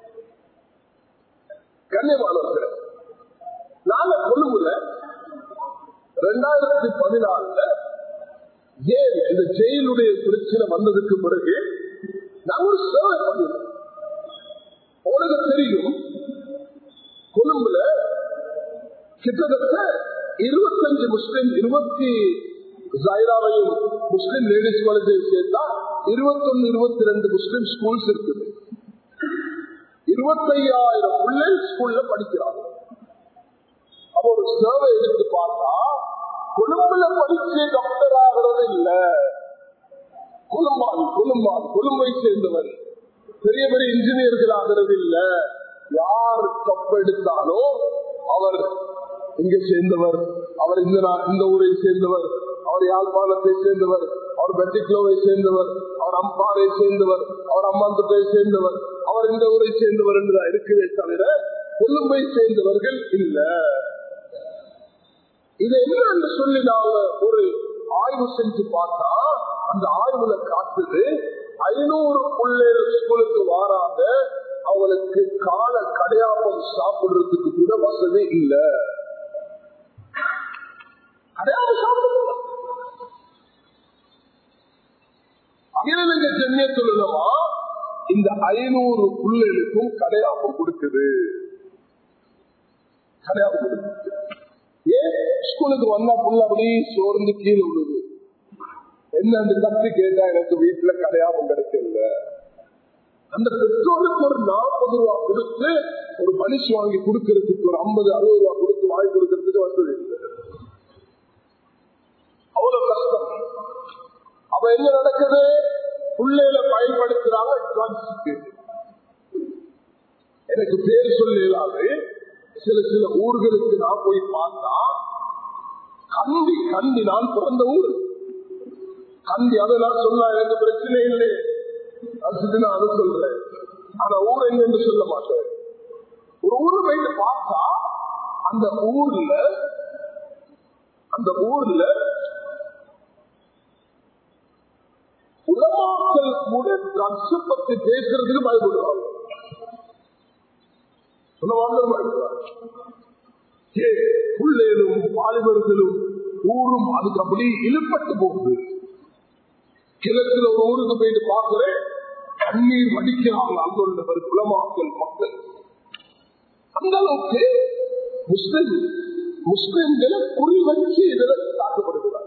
கண்ணியமானவர்கள் நாங்க கொழும்புல ரெண்டாயிரத்தி பதினாலுல ஏன் இந்த ஜெயிலுடைய பிரச்சனை வந்ததுக்கு பிறகு நாங்க ஒரு சேவை பண்ணினோம் உனக்கு தெரியும் கொழும்புல கிட்டத்தட்ட இருபத்தஞ்சு முஸ்லிம் இருபத்தி ஜைராவையும் முஸ்லிம் லேடிஸ் காலேஜையும் சேர்த்தா இருபத்தொன்னு இருபத்தி ரெண்டு முஸ்லிம் ஸ்கூல்ஸ் இருக்குது இருபத்தையாயிரம் பிள்ளைகள் ஸ்கூல்ல படிக்கிறாங்க அப்ப ஒரு சர்வே எடுத்து பார்த்தா கொழும்புல படிச்சு டாக்டர் ஆகிறது இல்ல கொழும்பான் கொழும்பான் கொழும்பை சேர்ந்தவர் பெரிய பெரிய இன்ஜினியர்கள் ஆகிறது இல்ல யார் தப்பு எடுத்தாலும் அவர் இங்க சேர்ந்தவர் அவர் இந்த இந்த ஊரை சேர்ந்தவர் அவர் யாழ்ப்பாணத்தை சேர்ந்தவர் அவர் பெட்டிக்லோவை சேர்ந்தவர் அவர் அம்பாறை சேர்ந்தவர் அவர் அம்மாந்தத்தை சேர்ந்தவர் அவர் இந்த ஊரை சேர்ந்தவர் என்றுதான் இருக்கிறதே தவிர கொழும்பை சேர்ந்தவர்கள் இல்ல இது என்ன என்று சொல்லி நாங்க ஒரு ஆய்வு செஞ்சு பார்த்தா அந்த ஆய்வுல காட்டுது ஐநூறு பிள்ளைகள் ஸ்கூலுக்கு வாராங்க அவங்களுக்கு கால கடையாப்பம் சாப்பிடுறதுக்கு கூட வசதி இல்ல அடையாளம் சாப்பிடுறது அகிலங்க ஜென்யத்துலமா இந்த ஐநூறு பிள்ளைகளுக்கும் கடையாப்பம் கொடுக்குது கடையாப்பம் கொடுக்குது ஏன் ஸ்கூலுக்கு வந்தா புள்ள அப்படி சோர்ந்து கீழே விடுது என்ன அந்த கத்து கேட்டா எனக்கு வீட்டுல கடையாப்பம் கிடைக்கல அந்த பெற்றோருக்கு ஒரு நாற்பது ரூபா கொடுத்து ஒரு மனுஷ் வாங்கி கொடுக்கறதுக்கு ஒரு ஐம்பது அறுபது ரூபா கொடுத்து வாங்கி கொடுக்கறதுக்கு வசதி இல்லை அவ்வளவு கஷ்டம் அப்ப என்ன நடக்குது பிள்ளையில பயன்படுத்துறாங்க ட்ரக்ஸுக்கு எனக்கு பேர் சொல்லலாது சில சில ஊர்களுக்கு நான் போய் பார்த்தா கண்டி கண்டி நான் பிறந்த ஊர் கண்டி அதை நான் சொன்னா எனக்கு பிரச்சனை இல்லை அது நான் அதை சொல்றேன் ஆனா ஊர் என்னன்னு சொல்ல மாட்டேன் ஒரு ஊரு போயிட்டு பார்த்தா அந்த ஊர்ல அந்த ஊர்ல உலமாக்கள் கூட ட்ரக்ஸ் பத்தி பேசுறதுக்கு பயப்படுவாங்க உலமாக்கள் பயப்படுவாங்க பிள்ளைகளும் வாலிபர்களும் ஊரும் அதுக்கு அப்படி இழுப்பட்டு போகுது கிழக்குல ஒரு ஊருக்கு போயிட்டு பார்க்கிறேன் கண்ணீர் வடிக்கிறாங்க அங்க உள்ளவர் குலமாக்கல் மக்கள் அந்த அளவுக்கு முஸ்லிம் முஸ்லிம்களை குறி வச்சு இதில் தாக்கப்படுகிறார்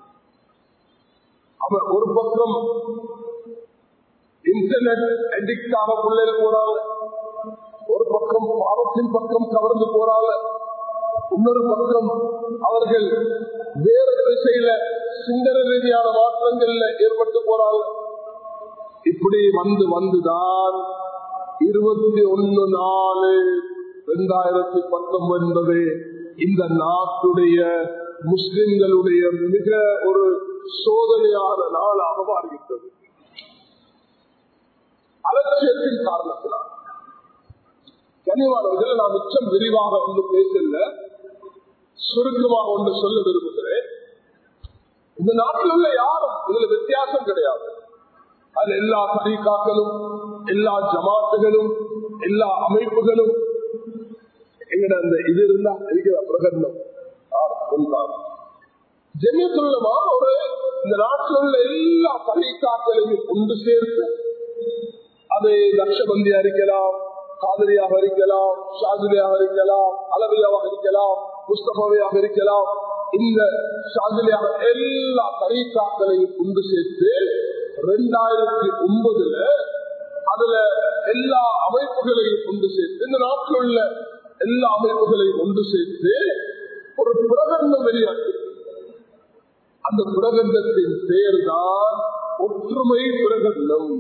அவர் ஒரு பக்கம் இன்டர்நெட் அடிக்ட் ஆக பிள்ளைகள் போறாங்க ஒரு பக்கம் பாவத்தின் பக்கம் கவர்ந்து போறாங்க இன்னொரு பக்கம் அவர்கள் வேற திசையில சிந்தனை ரீதியான மாற்றங்கள்ல ஏற்பட்டு போறாங்க இப்படி வந்து வந்துதான் இருபத்தி ஒன்னு நாலு இரண்டாயிரத்தி பத்தொன்பது இந்த நாட்டுடைய முஸ்லிம்களுடைய மிக ஒரு சோதனையான நாளாக மாறுகின்றது அலட்சியத்தின் காரணத்தினால் கனிவாளர்கள் நான் மிச்சம் விரிவாக ஒன்று பேசல சுருக்கமாக ஒன்று சொல்ல விரும்புகிறேன் இந்த நாட்டில் உள்ள யாரும் இதுல வித்தியாசம் கிடையாது அது எல்லா தரீக்காக்களும் எல்லா ஜமாத்துகளும் எல்லா அமைப்புகளும் எங்கட அந்த இது இருந்தா இருக்கிற பிரகடனம் ஜெமியத்துள்ளமா ஒரு இந்த நாட்டில் உள்ள எல்லா தரீக்காக்களையும் ஒன்று சேர்த்து அது லட்சபந்தியா இருக்கலாம் காதலியாக இருக்கலாம் ஷாஜிலியாக இருக்கலாம் அளவியாவாக இருக்கலாம் முஸ்தபாவையாக இருக்கலாம் இந்த ஷாஜிலியாக எல்லா தரீக்காக்களையும் கொண்டு சேர்த்து ரெண்டாயிரத்தி ஒன்பதுல அதுல எல்லா அமைப்புகளையும் கொண்டு சேர்த்து இந்த நாட்டில் உள்ள எல்லா அமைப்புகளையும் கொண்டு சேர்த்து ஒரு பிரகடனம் வெளியாட்டு அந்த பிரகடனத்தின் பெயர் தான் ஒற்றுமை பிரகடனம்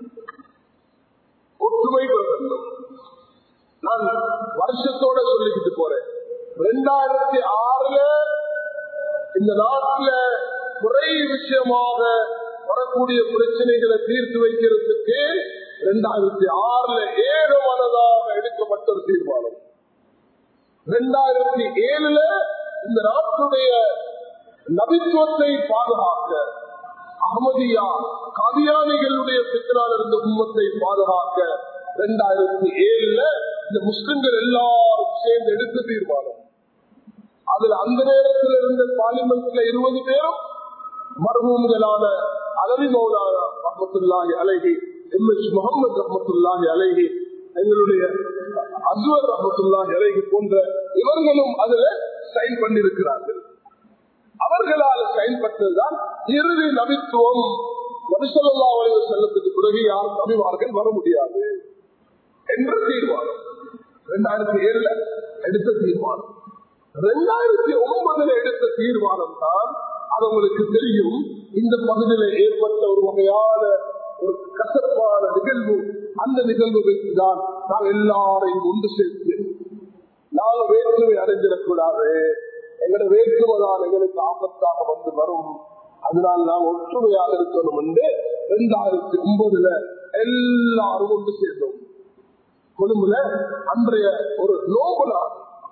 ஒற்றுமை பிரகடனம் நான் வருஷத்தோட சொல்லிக்கிட்டு போறேன் ரெண்டாயிரத்தி ஆறுல இந்த நாட்டுல குறை விஷயமாக வரக்கூடிய பிரச்சனைகளை தீர்த்து வைக்கிறதுக்கு ரெண்டாயிரத்தி ஆறுல ஏழு மனதாக எடுக்கப்பட்ட ஒரு தீர்மானம் ரெண்டாயிரத்தி ஏழுல இந்த நாட்டுடைய நபித்துவத்தை பாதுகாக்க அகமதியா காதியானிகளுடைய பித்தனால் இருந்த உண்மத்தை பாதுகாக்க ரெண்டாயிரத்தி ஏழுல இந்த முஸ்லிம்கள் எல்லாரும் சேர்ந்து எடுத்த தீர்மானம் அதுல அந்த நேரத்தில் இருந்த பார்லிமெண்ட்ல இருபது பேரும் மர்மூம்களான அலவி மௌலானா ரஹமத்துல்லாஹி அலைஹி எம் எஸ் முகமது ரஹமத்துல்லாஹி அலைஹி எங்களுடைய அஸ்வர் ரஹமத்துல்லாஹி அலைஹி போன்ற இவர்களும் அதுல சைன் பண்ணிருக்கிறார்கள் அவர்களால் செயல்பட்டதுதான் இறுதி நபித்துவம் நபிசல்லா வளைவு செல்லத்துக்கு பிறகு யாரும் நபிமார்கள் வர முடியாது என்ற தீர்மானம் இரண்டாயிரத்தி ஏழுல எடுத்த தீர்மானம் ரெண்டாயிரத்தி ஒன்பதுல எடுத்த தீர்மானம் தான் அது உங்களுக்கு தெரியும் இந்த பகுதியில் ஏற்பட்ட ஒரு வகையான ஒரு கசப்பான நிகழ்வு அந்த நிகழ்வு வைத்துதான் நாம் எல்லாரையும் ஒன்று சேர்த்து நாங்க வேற்றுமை அடைஞ்சிடக்கூடாது எங்களோட வேற்றுமைதான் எங்களுக்கு ஆபத்தாக வந்து வரும் அதனால் நாம் ஒற்றுமையாக இருக்கணும் என்று இரண்டாயிரத்தி ஒன்பதுல எல்லாரும் ஒன்று சேர்ந்தோம் கொழும்புல அன்றைய ஒரு நோம்பு நாள்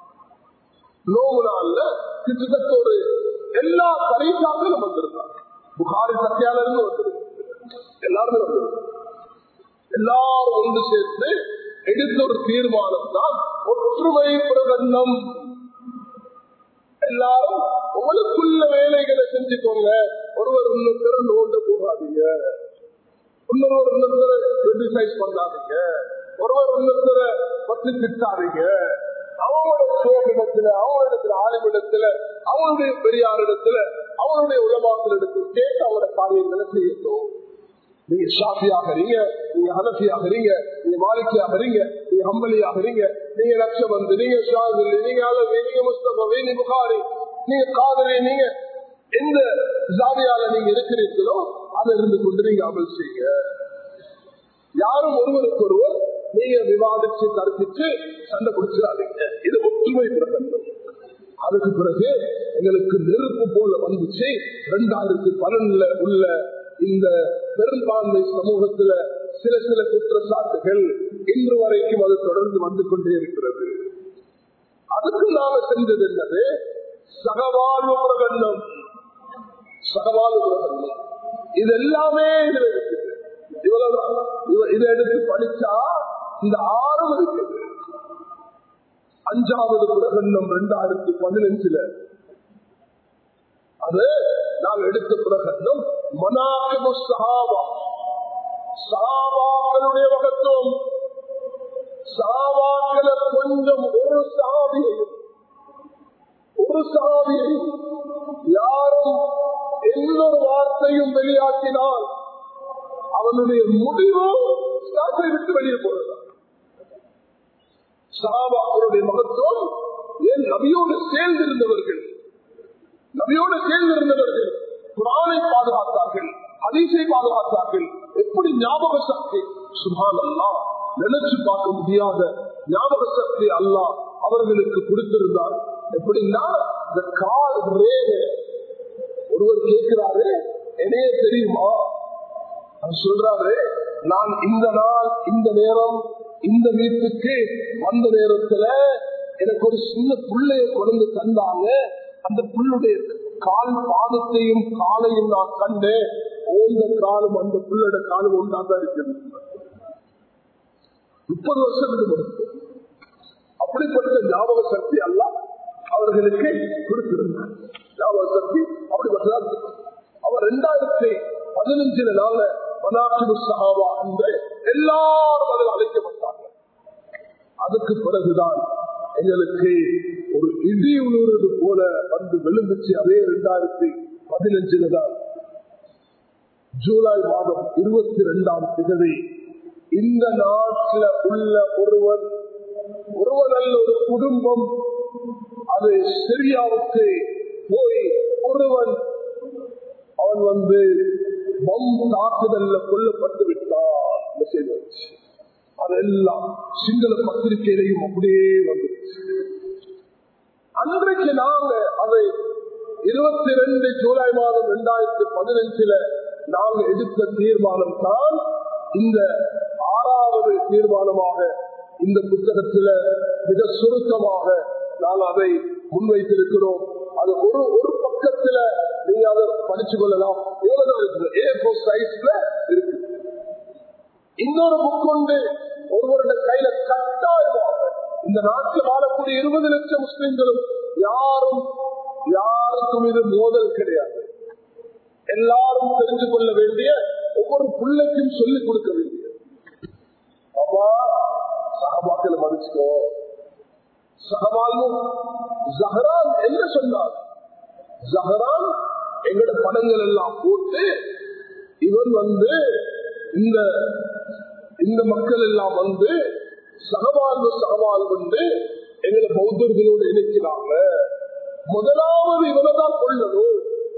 நோம்பு நாள்ல கிட்டத்தட்ட ஒரு எல்லா பரீட்சாக்களும் வந்திருந்தாங்க புகாரி சத்தியால இருந்து வந்திருக்கு எல்லாருமே வந்திருக்கு எல்லாரும் ஒன்று சேர்த்து எடுத்த ஒரு தீர்மானம் தான் ஒற்றுமை பிரகடனம் எல்லாரும் உங்களுக்குள்ள வேலைகளை செஞ்சுக்கோங்க ஒருவர் இன்னொருத்தர் நோண்ட போகாதீங்க இன்னொருவர் இன்னொருத்தரை கிரிட்டிசைஸ் பண்ணாதீங்க ஒருவர் இன்னொருத்தரை பற்றி திட்டாதீங்க அவங்களோட சேகரிடத்துல அவங்களிடத்துல ஆளுமிடத்துல அவங்களுடைய பெரியாரிடத்துல அவங்களுடைய உலமாக்கள் இடத்துல கேட்டு அவங்களோட காரியங்களை செய்யட்டும் நீங்க ஷாஃபியாக இருங்க நீங்க ஹனஃபியாக இருங்க நீங்க மாலிக்கியாக இருங்க நீங்க ஹம்பலியாக இருங்க நீங்க லட்சபந்து நீங்க ஷாதில் நீங்க அலவி நீங்க முஸ்தபவி நீ புகாரி நீங்க காதலி நீங்க எந்த ஜாதியால நீங்க இருக்கிறீர்களோ அதை இருந்து கொண்டு நீங்க அமல் செய்யுங்க யாரும் ஒருவருக்கு ஒருவர் நீங்க விவாதிச்சு கருத்திச்சு சண்டை பிடிச்சிடாதீங்க இது ஒற்றுமை பிரகடனம் அதுக்கு பிறகு எங்களுக்கு நெருப்பு போல வந்துச்சு இரண்டாயிரத்தி பன்னெண்டுல உள்ள இந்த பெரும்பான்மை சமூகத்துல சில சில குற்றச்சாட்டுகள் இன்று வரைக்கும் அது தொடர்ந்து வந்து கொண்டே இருக்கிறது அதுக்கு நாம செஞ்சது என்னது சகவாழ்வு பிரகடனம் சகவாழ்வு பிரகடனம் இது எல்லாமே இதுல இருக்குது இவ்வளவுதான் இவ- இதை எடுத்து படிச்சா இந்த ஆறும் இருக்குது அஞ்சாவது பிரகடனம் இரண்டாயிரத்தி பதினஞ்சுல அது நாம் எடுத்த பிரகடனம் மனாபிபு சஹாபா சாபாக்களுடைய மகத்துவம் சாபாக்களை கொஞ்சம் ஒரு சாவியையும் ஒரு சாவியையும் யாரும் எந்தொரு வார்த்தையும் வெளியாக்கினால் அவனுடைய முடிவு ஸ்டாக்கை விட்டு வெளியே போறதா சாபாக்களுடைய மகத்துவம் ஏன் நபியோடு சேர்ந்திருந்தவர்கள் நபியோடு சேர்ந்திருந்தவர்கள் குரானை பாதுகாத்தார்கள் அதிசை பாதுகாத்தார்கள் எப்படி ஞாபக சக்தி சுபான் அல்லா நினைச்சு பார்க்க முடியாத ஞாபக சக்தி அல்லாஹ் அவர்களுக்கு கொடுத்திருந்தார் எப்படின்னா இந்த கால் ரேகை ஒருவர் கேட்கிறாரு என்னையே தெரியுமா அவர் சொல்றாரு நான் இந்த நாள் இந்த நேரம் இந்த வீட்டுக்கு வந்த நேரத்துல எனக்கு ஒரு சின்ன புள்ளைய கொண்டு தந்தாங்க அந்த புள்ளுடைய கால் பாதத்தையும் காலையும் நான் கண்டேன் ஓந்த காலம் அந்த புள்ளோட காலம் ஒன்றாதான் இருக்கிறது முப்பது வருஷத்துக்கு முன்பு அப்படிப்பட்ட ஞாபக சக்தி அல்ல அவர்களுக்கு கொடுத்திருந்தார் ஞாபக சக்தி அப்படிப்பட்டதான் அவர் ரெண்டாயிரத்தி பதினஞ்சுல நாள மனாட்சி சகாவா என்று எல்லாரும் அதில் அழைக்கப்பட்டார்கள் அதுக்கு பிறகுதான் எங்களுக்கு ஒரு இடி உழுறது போல வந்து விழுந்துச்சு அதே இரண்டாயிரத்தி பதினஞ்சுல தான் ஜூலை மாதம் இருபத்தி ரெண்டாம் திகதி இந்த நாட்டில் உள்ள ஒருவன் ஒருவன் அல்ல ஒரு குடும்பம் அது சிரியாவுக்கு போய் ஒருவன் அவன் வந்து பம் தாக்குதல்ல கொல்லப்பட்டு விட்டான் மெசேஜ் வந்துச்சு அதெல்லாம் சிங்கள பத்திரிகையிலையும் அப்படியே வந்துருச்சு அன்றைக்கு நாங்க அதை இருபத்தி ரெண்டு ஜூலை மாதம் இரண்டாயிரத்தி பதினஞ்சுல நாங்க எடுத்த தீர்மானம் தான் இந்த ஆறாவது தீர்மானமாக இந்த புத்தகத்துல மிக சுருக்கமாக நாம் அதை முன்வைத்திருக்கிறோம் அது ஒரு ஒரு பக்கத்துல நீங்க அதை படிச்சு கொள்ளலாம் எவ்வளவு இருக்குது ஏ ஃபோர் சைஸ்ல இருக்கு இன்னொரு புக் உண்டு ஒருவருடைய கையில கட்டாயமாக இந்த நாட்டில் வாழக்கூடிய இருபது லட்சம் முஸ்லிம்களும் யாரும் யாருக்கும் இது மோதல் கிடையாது எல்லாரும் தெரிஞ்சு கொள்ள வேண்டிய ஒவ்வொரு பிள்ளைக்கும் சொல்லிக் கொடுக்க வேண்டிய அப்பா சகபாக்களை மதிச்சுக்கோ சகபாலும் ஜஹரான் என்ன சொன்னார் ஜஹரான் எங்களோட படங்கள் எல்லாம் போட்டு இவன் வந்து இந்த இந்த மக்கள் எல்லாம் வந்து சகவாழ்வு சகவாழ்வு வந்து எங்களை பௌத்தர்களோடு இணைக்கிறாங்க முதலாவது இவனை தான் கொள்ளணும்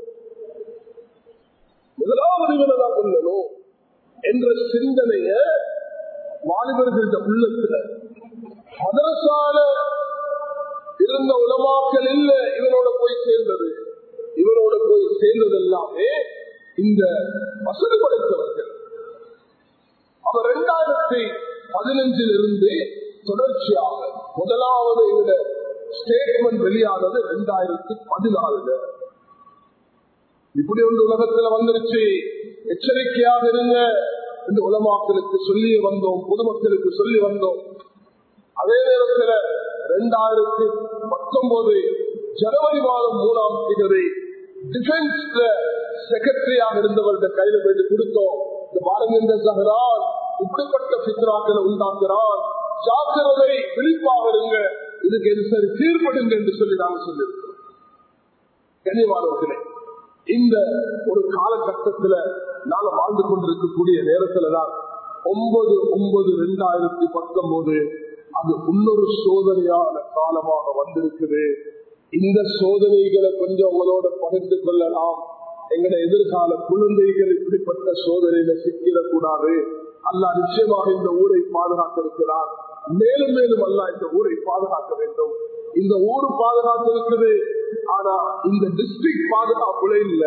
முதலாவது இவனை தான் கொள்ளணும் என்ற சிந்தனைய வாலிபர்கள உள்ளத்துல மதரசால இருந்த உலமாக்கள் இல்ல இவனோட போய் சேர்ந்தது இவனோட போய் சேர்ந்தது எல்லாமே இந்த வசதி படைத்தவர்கள் அவர் இரண்டாயிரத்தி பதினஞ்சில் இருந்து தொடர்ச்சியாக முதலாவது இந்த ஸ்டேட்மெண்ட் வெளியானது இரண்டாயிரத்தி பதினாலுல இப்படி ஒன்று உலகத்துல வந்துருச்சு எச்சரிக்கையாக இருங்க இந்த உலமாக்களுக்கு சொல்லி வந்தோம் பொதுமக்களுக்கு சொல்லி வந்தோம் அதே நேரத்தில் இரண்டாயிரத்தி பத்தொன்பது ஜனவரி மாதம் மூணாம் தேதி டிஃபென்ஸ்ல செக்ரட்டரியாக இருந்தவர்கள் கையில போயிட்டு கொடுத்தோம் இந்த பாரதிய சகரான் இப்படிப்பட்ட சித்ராக்களை உண்டாக்குறான் ஜாக்கிரதை விழிப்பாக இருங்க இதுக்கு எது சரி தீர்ப்படுங்க என்று சொல்லி நாங்க சொல்லியிருக்கிறோம் கனிவானவர்களே இந்த ஒரு காலகட்டத்துல நாங்க வாழ்ந்து கொண்டிருக்கக்கூடிய நேரத்துலதான் ஒன்பது ஒன்பது ரெண்டாயிரத்தி பத்தொன்பது அது இன்னொரு சோதனையான காலமாக வந்திருக்குது இந்த சோதனைகளை கொஞ்சம் உங்களோட பகிர்ந்து கொள்ளலாம் எங்கட எதிர்கால குழந்தைகள் இப்படிப்பட்ட சோதனையில சிக்கிடக்கூடாது அல்ல நிச்சயமாக இந்த ஊரை பாதுகாக்க இருக்கிறார் மேலும் மேலும் அல்ல இந்த ஊரை பாதுகாக்க வேண்டும் இந்த ஊர் பாதுகாப்பு இருக்குது ஆனா இந்த டிஸ்ட்ரிக்ட் பாதுகாப்புல இல்ல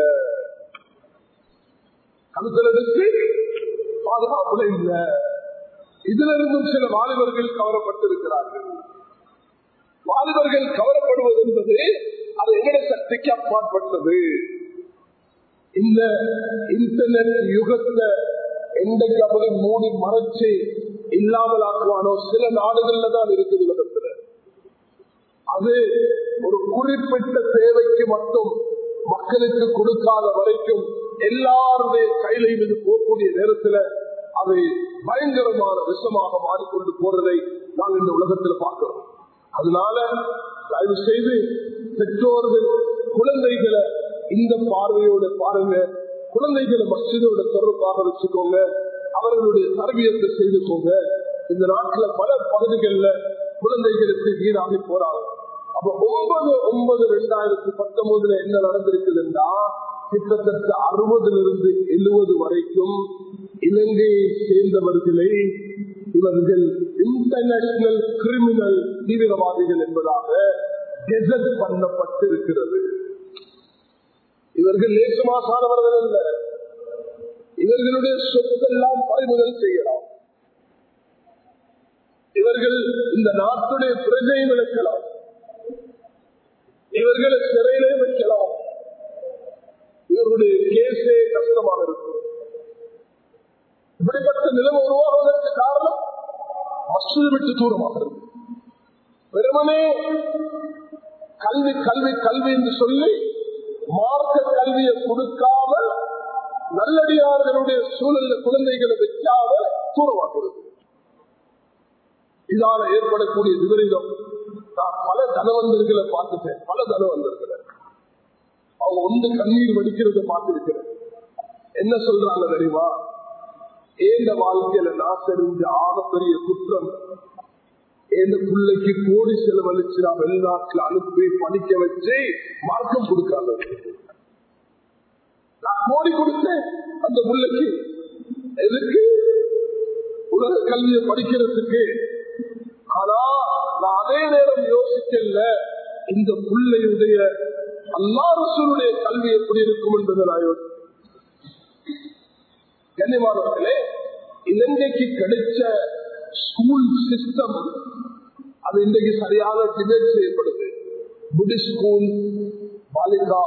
கருத்துல டிஸ்ட்ரிக்ட் பாதுகாப்புல இல்ல இதுல இருந்தும் சில வாலிபர்கள் கவரப்பட்டிருக்கிறார்கள் வாலிபர்கள் கவரப்படுவது என்பது அது எங்கட சக்திக்கு அப்பாற்பட்டது இந்த இன்டர்நெட் யுகத்துல எண்டைக்கு அப்படி மூடி மறைச்சு இல்லாமல் ஆக்குவானோ சில நாடுகள்ல தான் இருக்குது உலகத்துல அது ஒரு குறிப்பிட்ட தேவைக்கு மட்டும் மக்களுக்கு கொடுக்காத வரைக்கும் எல்லாருடைய கையிலையும் இது போகக்கூடிய நேரத்துல அது பயங்கரமான விஷமாக மாறிக்கொண்டு போறதை நாங்கள் இந்த உலகத்தில் பார்க்கிறோம் அதனால தயவு செய்து பெற்றோர்கள் குழந்தைகளை இந்த பார்வையோட பாருங்க குழந்தைகளை மசிதோட தொடர்பாக வச்சுக்கோங்க அவர்களுடைய தரவியத்தை செய்துக்கோங்க இந்த நாட்டுல பல பகுதிகளில் குழந்தைகளுக்கு ஈடாகி போறாங்க அப்ப ஒன்பது ஒன்பது ரெண்டாயிரத்தி பத்தொன்பதுல என்ன நடந்திருக்குதுன்னா கிட்டத்தட்ட அறுபதுல இருந்து எழுபது வரைக்கும் இலங்கையை சேர்ந்தவர்களை இவர்கள் இன்டர்நேஷனல் கிரிமினல் தீவிரவாதிகள் என்பதாக கெசட் பண்ணப்பட்டிருக்கிறது இவர்கள் லேசமாசானவர்கள் அல்ல இவர்களுடைய சொத்தெல்லாம் பறிமுதல் செய்யலாம் இவர்கள் இந்த நாட்டுடைய பிரஜை விளக்கலாம் இவர்களை சிறையிலே வைக்கலாம் இவர்களுடைய கேஸே கஷ்டமாக இருக்கும் இப்படிப்பட்ட நிலைமை உருவாகுவதற்கு காரணம் மசூல் விட்டு தூரமாக இருக்கு வெறுமனே கல்வி கல்வி கல்வி என்று சொல்லி மார்க்க கல்வியை கொடுக்காமல் நல்லடியார்களுடைய சூழல்ல குழந்தைகளை வைக்காமல் தூரமாக்குறது இதால ஏற்படக்கூடிய விபரீதம் நான் பல தனவந்தர்களை பார்த்துட்டேன் பல தனவந்தர்களை அவங்க ஒன்று கண்ணீர் வடிக்கிறத பார்த்திருக்கிறேன் என்ன சொல்றாங்க தெரியுமா ஏந்த வாழ்க்கையில நான் தெரிஞ்ச ஆகப்பெரிய குற்றம் எந்த பிள்ளைக்கு கோடி செலவழிச்சு நான் வெளிநாட்டுல அனுப்பி படிக்க வச்சு மார்க்கம் கொடுக்காத நான் கோடி கொடுத்தேன் அந்த பிள்ளைக்கு எதுக்கு உலக கல்வியை படிக்கிறதுக்கு ஆனா நான் அதே நேரம் யோசிக்கல இந்த பிள்ளையுடைய அல்லா ரசூலுடைய கல்வி எப்படி இருக்கும் என்பதை நான் யோசித்தேன் கண்ணியமானவர்களே இலங்கைக்கு கிடைச்ச ஸ்கூல் சிஸ்டம் அது இன்றைக்கு சரியாக டிபேட் செய்யப்படுது Buddhist school Balika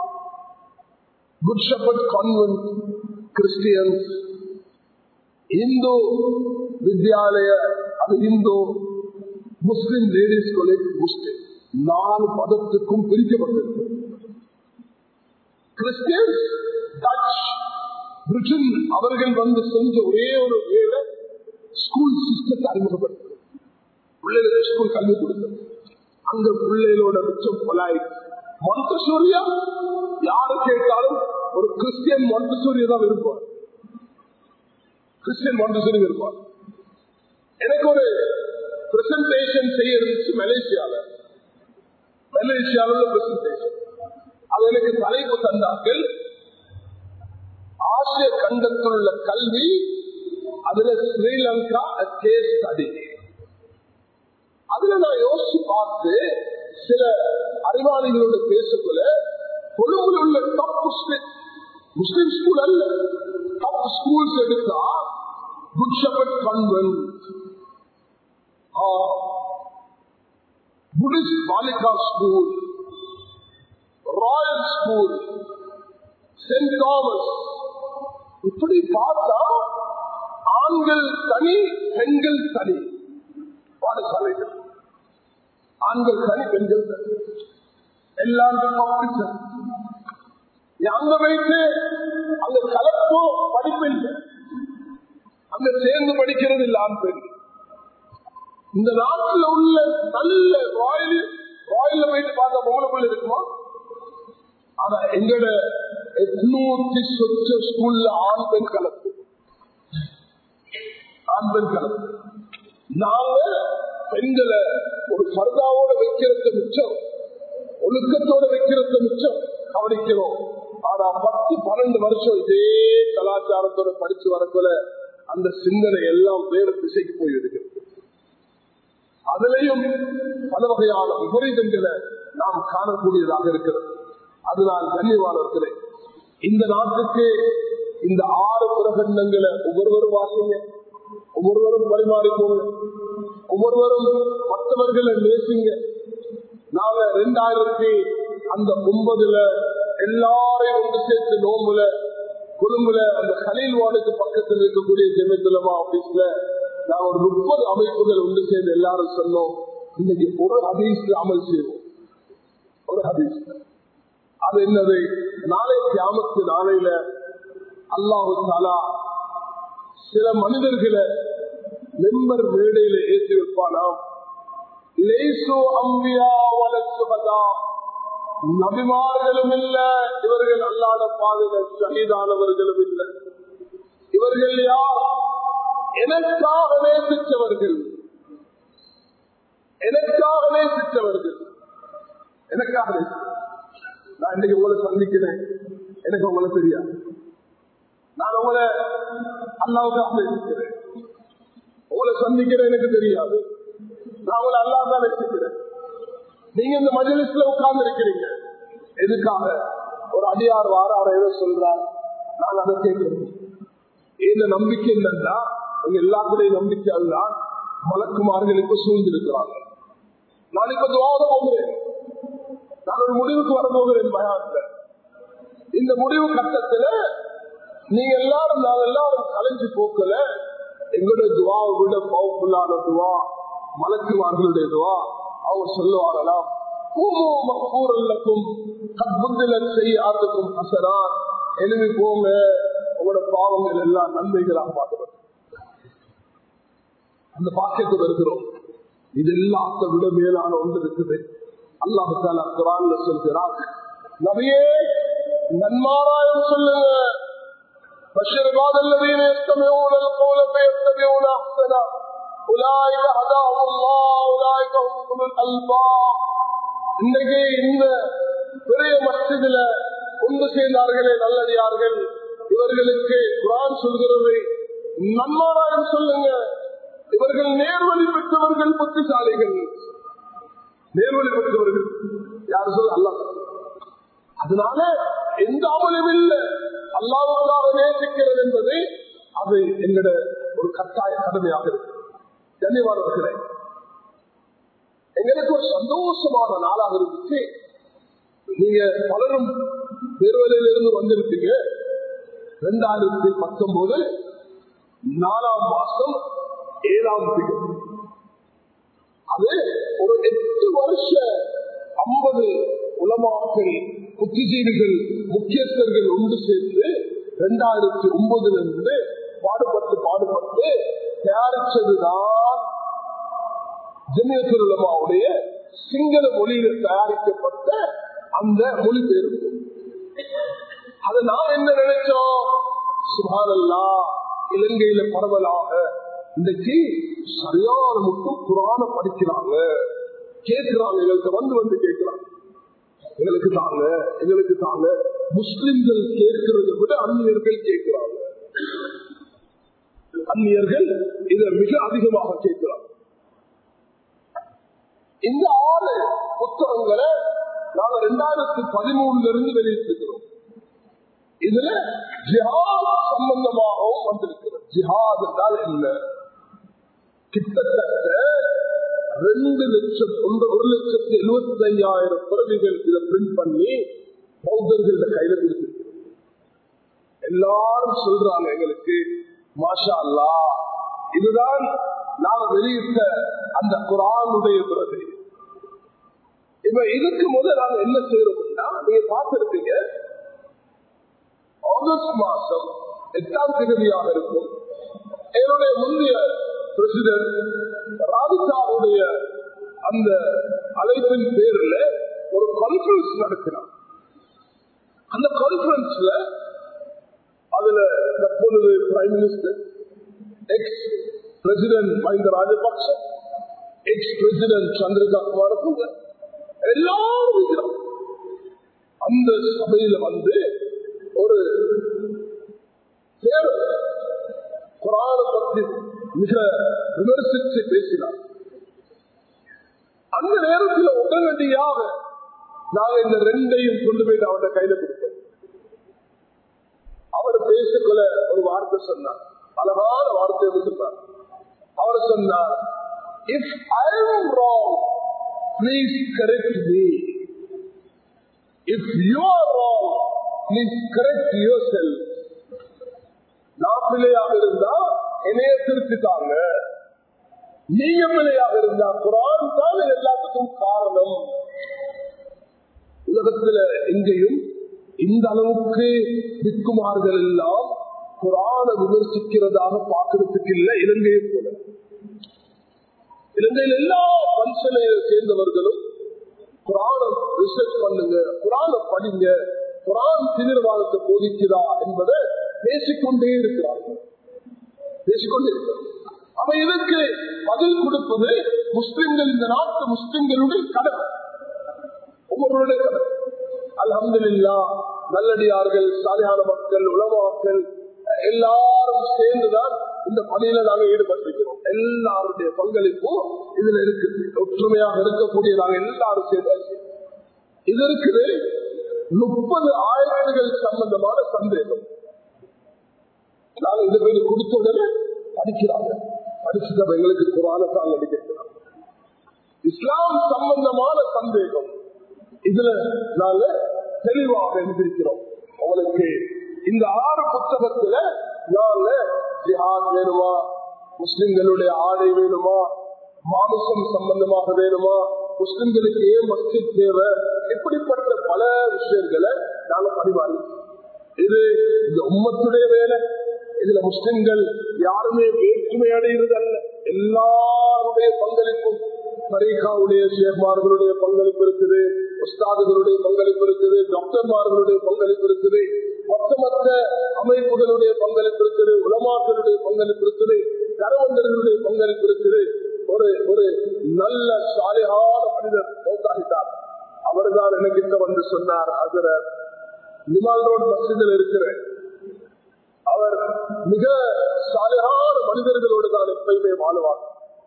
Good Shepherd Convent Christians Hindu Vidyalaya அது Hindu Muslim ladies college Muslim நாலு பதத்துக்கும் பிரிக்கப்பட்டிருக்கு கிறிஸ்டியன்ஸ் டச் பிரிட்டன் அவர்கள் வந்து செஞ்ச ஒரே ஒரு வேலை ஸ்கூல் சிஸ்டத்தை அறிமுகப்படுத்துறது பிள்ளைகளுக்கு ஸ்கூல் கல்வி கொடுத்தது அங்க பிள்ளைகளோட மிச்சம் பொலாய் மொண்டசூரியா யாரு கேட்டாலும் ஒரு கிறிஸ்டியன் மொண்டசூரியா தான் இருப்பார் கிறிஸ்டியன் மொண்டசூரி இருப்பார் எனக்கு ஒரு பிரசன்டேஷன் செய்ய இருந்துச்சு மலேசியால மலேசியாவில் பிரசன்டேஷன் அது எனக்கு தலைப்பு தந்தார்கள் ஆசிய கண்டத்தில் உள்ள கல்வி அதுல ஸ்ரீலங்கா கேஸ் ஸ்டடி அதுல நான் யோசிச்சு பார்த்து சில அறிவாளிகளோட பேசக்குள்ள கொழும்புல உள்ள டாப் முஸ்லிம் முஸ்லிம் ஸ்கூல் அல்ல டாப் ஸ்கூல்ஸ் எடுத்தா Good Shepherd Convent Buddhist Balika school Royal school Saint Thomas இப்படி பார்த்தா ஆண்கள் தனி பெண்கள் தனி பாடசாலைகள் ஆண்கள் தனி பெண்கள் தனி எல்லாரும் காம்படிஷன் அங்க வைத்து அங்க கலப்போ படிப்பில்லை அங்க சேர்ந்து படிக்கிறது இல்லை ஆண் பெண் இந்த நாட்டில் உள்ள நல்ல ராயல் ராயல்ல போயிட்டு பார்த்த பொம்பளை இருக்குமா ஆனா எங்கட எட்நூத்தி சொச்ச ஸ்கூல்ல ஆண் பெண் கலப்பு ஆண் பெண் கலப்பு நாங்க பெண்களை ஒரு சரதாவோட வைக்கிறது மிச்சம் ஒழுக்கத்தோட வைக்கிறது மிச்சம் கவனிக்கிறோம் ஆனா பத்து பன்னெண்டு வருஷம் இதே கலாச்சாரத்தோட படிச்சு வரக்குள்ள அந்த சிந்தனை எல்லாம் வேற திசைக்கு போயிருக்கு அதிலையும் பல வகையான விபரீதங்களை நாம் காணக்கூடியதாக இருக்கிறது அதனால் கண்ணியவாளர்களே இந்த நாட்டுக்கு இந்த ஆறு பிரகடனங்களை ஒவ்வொருவரும் வாசிங்க ஒவ்வொருவரும் பரிமாறிக்கோங்க ஒவ்வொருவரும் மற்றவர்களை நேசிங்க நாங்க ரெண்டாயிரத்தி அந்த ஒன்பதுல எல்லாரையும் ஒன்று சேர்த்து நோம்புல கொழும்புல அந்த கலில் வார்டுக்கு பக்கத்தில் இருக்கக்கூடிய ஜெமித்துலமா ஆபீஸ்ல நாங்க ஒரு முப்பது அமைப்புகள் ஒன்று சேர்ந்து எல்லாரும் சொன்னோம் இன்னைக்கு ஒரு ஹதீஸ்ல அமல் செய்வோம் ஒரு ஹதீஸ் அது என்னது நாளை கியாமத்து நாளையில அல்லாஹு தாலா சில மனிதர்களை மெம்பர் மேடையில ஏற்றி வைப்பானாம் லேசோ அம்பியா வளர்ச்சுவதா நபிமார்களும் இல்ல இவர்கள் அல்லாத பாதையில சகிதானவர்களும் இல்ல இவர்கள் யார் எனக்காக நேசித்தவர்கள் எனக்காக நேசித்தவர்கள் எனக்காக நேசித்தவர்கள். நான் இன்னைக்கு உங்களை சந்திக்கிறேன் எனக்கு உங்களை தெரியாது நான் உங்களை அல்லாவுக்காக நேசிக்கிறேன் உங்களை சந்திக்கிறேன் எனக்கு தெரியாது நான் உங்களை அல்லா தான் நேசிக்கிறேன் நீங்க இந்த மஜலிஸ்ல உட்கார்ந்து இருக்கிறீங்க எதுக்காக ஒரு அடியார் வார அவர் ஏதோ சொல்றார் நான் அதை கேட்கிறேன் இந்த நம்பிக்கை என்னன்னா உங்க எல்லாத்துடைய நம்பிக்கை அதுதான் மலக்குமார்களுக்கு சூழ்ந்திருக்கிறாங்க நான் இப்ப துவாத போகிறேன் நான் ஒரு முடிவுக்கு வர போகிறேன் பயான்ல இந்த முடிவு கட்டத்துல நீங்க எல்லாரும் நான் எல்லாரும் கலைஞ்சு போக்கல எங்களுடைய துவாவை விட பவர்ஃபுல்லான துவா மலக்குமார்களுடைய துவா அவங்க சொல்லுவாங்களாம் செய்யாத்துக்கும் அசரா எழுதி போங்க உங்களோட பாவங்கள் எல்லாம் நன்மைகளாக மாற்றப்படும் அந்த பாக்கியத்துக்கு இருக்கிறோம் இது எல்லாத்த விட மேலான ஒன்று இருக்குது அல்லாஹு தாலா குரான்ல சொல்கிறார் நபியே நன்மாராயம் சொல்லுங்க بشر بعض الذين يستمعون القول فيتبعون احسنه اولئك هداهم الله اولئك هم اولو الالباب இன்னைக்கு இந்த பெரிய மஸ்ஜிதுல ஒன்று சேர்ந்தார்களே நல்லடியார்கள் இவர்களுக்கு குரான் சொல்கிறது நன்மாராயம் சொல்லுங்க இவர்கள் நேர்வழி பெற்றவர்கள் புத்திசாலிகள் நேர்வழி பெற்றவர்கள் யாரு சொல்ல அல்ல அதனால எந்த அமலும் இல்லை அல்லாவுக்காக நேசிக்கிறது என்பது அது எங்கட ஒரு கட்டாய கடமையாக இருக்கு கண்ணியமானவர்களே எங்களுக்கு ஒரு சந்தோஷமான நாளாக இருந்துச்சு நீங்க பலரும் தேர்வலையில இருந்து வந்திருப்பீங்க ரெண்டாயிரத்தி பத்தொன்பது நாலாம் மாசம் ஏழாம் திகம் அது ஒரு எட்டு வருஷ ஐம்பது உலமாக்கள் புத்திஜீவிகள் முக்கியஸ்தர்கள் ஒன்று சேர்ந்து இரண்டாயிரத்தி ஒன்பதுல இருந்து பாடுபட்டு பாடுபட்டு தயாரிச்சதுதான் ஜமியத்துல் உலமாவுடைய சிங்கள மொழியில தயாரிக்கப்பட்ட அந்த மொழிபெயர்ப்பு அதை நாம் என்ன நினைச்சோம் சுகானல்லா இலங்கையில பரவலாக இன்றைக்கு சரியான மட்டும் குரான படிக்கிறாங்க கேட்கிறாங்க எங்களுக்கு வந்து வந்து கேட்கிறாங்க எங்களுக்கு தாங்க எங்களுக்கு தாங்க முஸ்லிம்கள் கேட்கிறதை விட அந்நியர்கள் கேட்கிறாங்க அந்நியர்கள் இதை மிக அதிகமாக கேட்கிறாங்க இந்த ஆறு புத்தகங்களை நாங்க ரெண்டாயிரத்தி பதிமூணுல இருந்து வெளியிட்டிருக்கிறோம் இதுல ஜிஹாத் சம்பந்தமாகவும் வந்திருக்கிறோம் ஜிஹாத் என்றால் என்ன கிட்டத்தட்ட ரெண்டு லட்சம் ஒன்று ஒரு லட்சத்தி எழுபத்தி ஐயாயிரம் பிரதிகள் இதை பிரிண்ட் பண்ணி பௌத்தர்கள கையில கொடுத்திருக்கிறோம் எல்லாரும் சொல்றாங்க எங்களுக்கு மாஷா அல்லா இதுதான் நாங்க வெளியிட்ட அந்த குரானுடைய பிரதி இப்ப இதுக்கு முதல் நாங்க என்ன செய்யறோம்னா நீங்க பார்த்திருப்பீங்க ஆகஸ்ட் மாசம் எட்டாம் தேதியாக இருக்கும் என்னுடைய முந்தைய பிரசிடென்ட் ராதிகாவுடைய அந்த அழைப்பின் பேர்ல ஒரு கான்பரன்ஸ் நடத்தினார் அந்த கான்பரன்ஸ்ல அதுல தற்பொழுது prime minister ex president Mahinda Rajapaksa ex president Chandrika Kumaratunga எல்லாரும் இருக்கிறோம் அந்த சபையில வந்து ஒரு தேர்வு குரான பற்றி மிக விமர்சித்து பேசினார் அந்த நேரத்தில் உடனடியாக நாங்க இந்த ரெண்டையும் கொண்டு போய் அவருடைய கையில கொடுத்தோம் அவர் பேசக்குள்ள ஒரு வார்த்தை சொன்னார் அழகான வார்த்தை சொன்னார் அவர் சொன்னார் if I am wrong please correct me if you are wrong please correct your self நான் பிள்ளையாக இருந்தா என்னைய திருத்திட்டாங்க நீங்க பிள்ளையாக இருந்தா குரான் தான் எல்லாத்துக்கும் காரணம் உலகத்துல எங்கேயும் இந்த அளவுக்கு விற்குமார்கள் எல்லாம் குரான விமர்சிக்கிறதாக பார்க்கறதுக்கு இல்ல இலங்கையை போல இலங்கையில் எல்லா பஞ்சனை சேர்ந்தவர்களும் குரான ரிசர்ச் பண்ணுங்க குரான படிங்க குரான் தீவிரவாதத்தை போதிக்கிறா என்பதை பேசிக்கொண்டே இருக்கிறார்கள் பேசிக்கொண்டே இருக்கிறார் அவ இதற்கு பதில் கொடுப்பது முஸ்லிம்கள் இந்த நாட்டு முஸ்லிம்களுடைய கடமை ஒவ்வொருவருடைய கடமை அலமதுல்லா நல்லடியார்கள் சாலையான மக்கள் உலமாக்கள் எல்லாரும் சேர்ந்துதான் இந்த பணியில நாங்க ஈடுபட்டிருக்கிறோம் எல்லாருடைய பங்களிப்பும் இதுல இருக்குது ஒற்றுமையாக இருக்கக்கூடிய நாங்க எல்லாரும் சேர்ந்து இது இருக்குது முப்பது ஆயிரங்கள் சம்பந்தமான சந்தேகம் நாங்க இந்த பேரு கொடுத்த உடனே படிக்கிறாங்க படிச்சுட்டு எங்களுக்கு குரான தாங்க அடிக்கிறாங்க இஸ்லாம் சம்பந்தமான சந்தேகம் இதுல நாங்க தெளிவாக எழுதியிருக்கிறோம் உங்களுக்கு இந்த ஆறு புத்தகத்துல நாங்க ஜிஹாத் வேணுமா முஸ்லிம்களுடைய ஆடை வேணுமா மாமிசம் சம்பந்தமாக வேணுமா முஸ்லிம்களுக்கு ஏன் மஸ்ஜித் தேவை இப்படிப்பட்ட பல விஷயங்களை நாங்க பரிமாறி இது இந்த உம்மத்துடைய வேலை இதுல முஸ்லிம்கள் யாருமே வேற்றுமை அடைகிறது அல்ல எல்லாருடைய பங்களிப்பும் மரீகாவுடைய ஷேர்மார்களுடைய பங்களிப்பு இருக்குது உஸ்தாதுகளுடைய பங்களிப்பு இருக்குது டாக்டர்மார்களுடைய பங்களிப்பு இருக்குது மொத்தமற்ற அமைப்புகளுடைய பங்களிப்பு இருக்குது உலமாக்களுடைய பங்களிப்பு இருக்குது கரவந்தர்களுடைய பங்களிப்பு இருக்குது ஒரு ஒரு நல்ல சாலையான மனிதர் மௌத்தாகிட்டார் அவர்தான் எனக்கிட்ட வந்து சொன்னார் அதுல நிமால் ரோடு மசிதில் இருக்கிறேன் அவர் மிக சாலையான மனிதர்களோடு தான் எப்பயுமே வாழ்வார்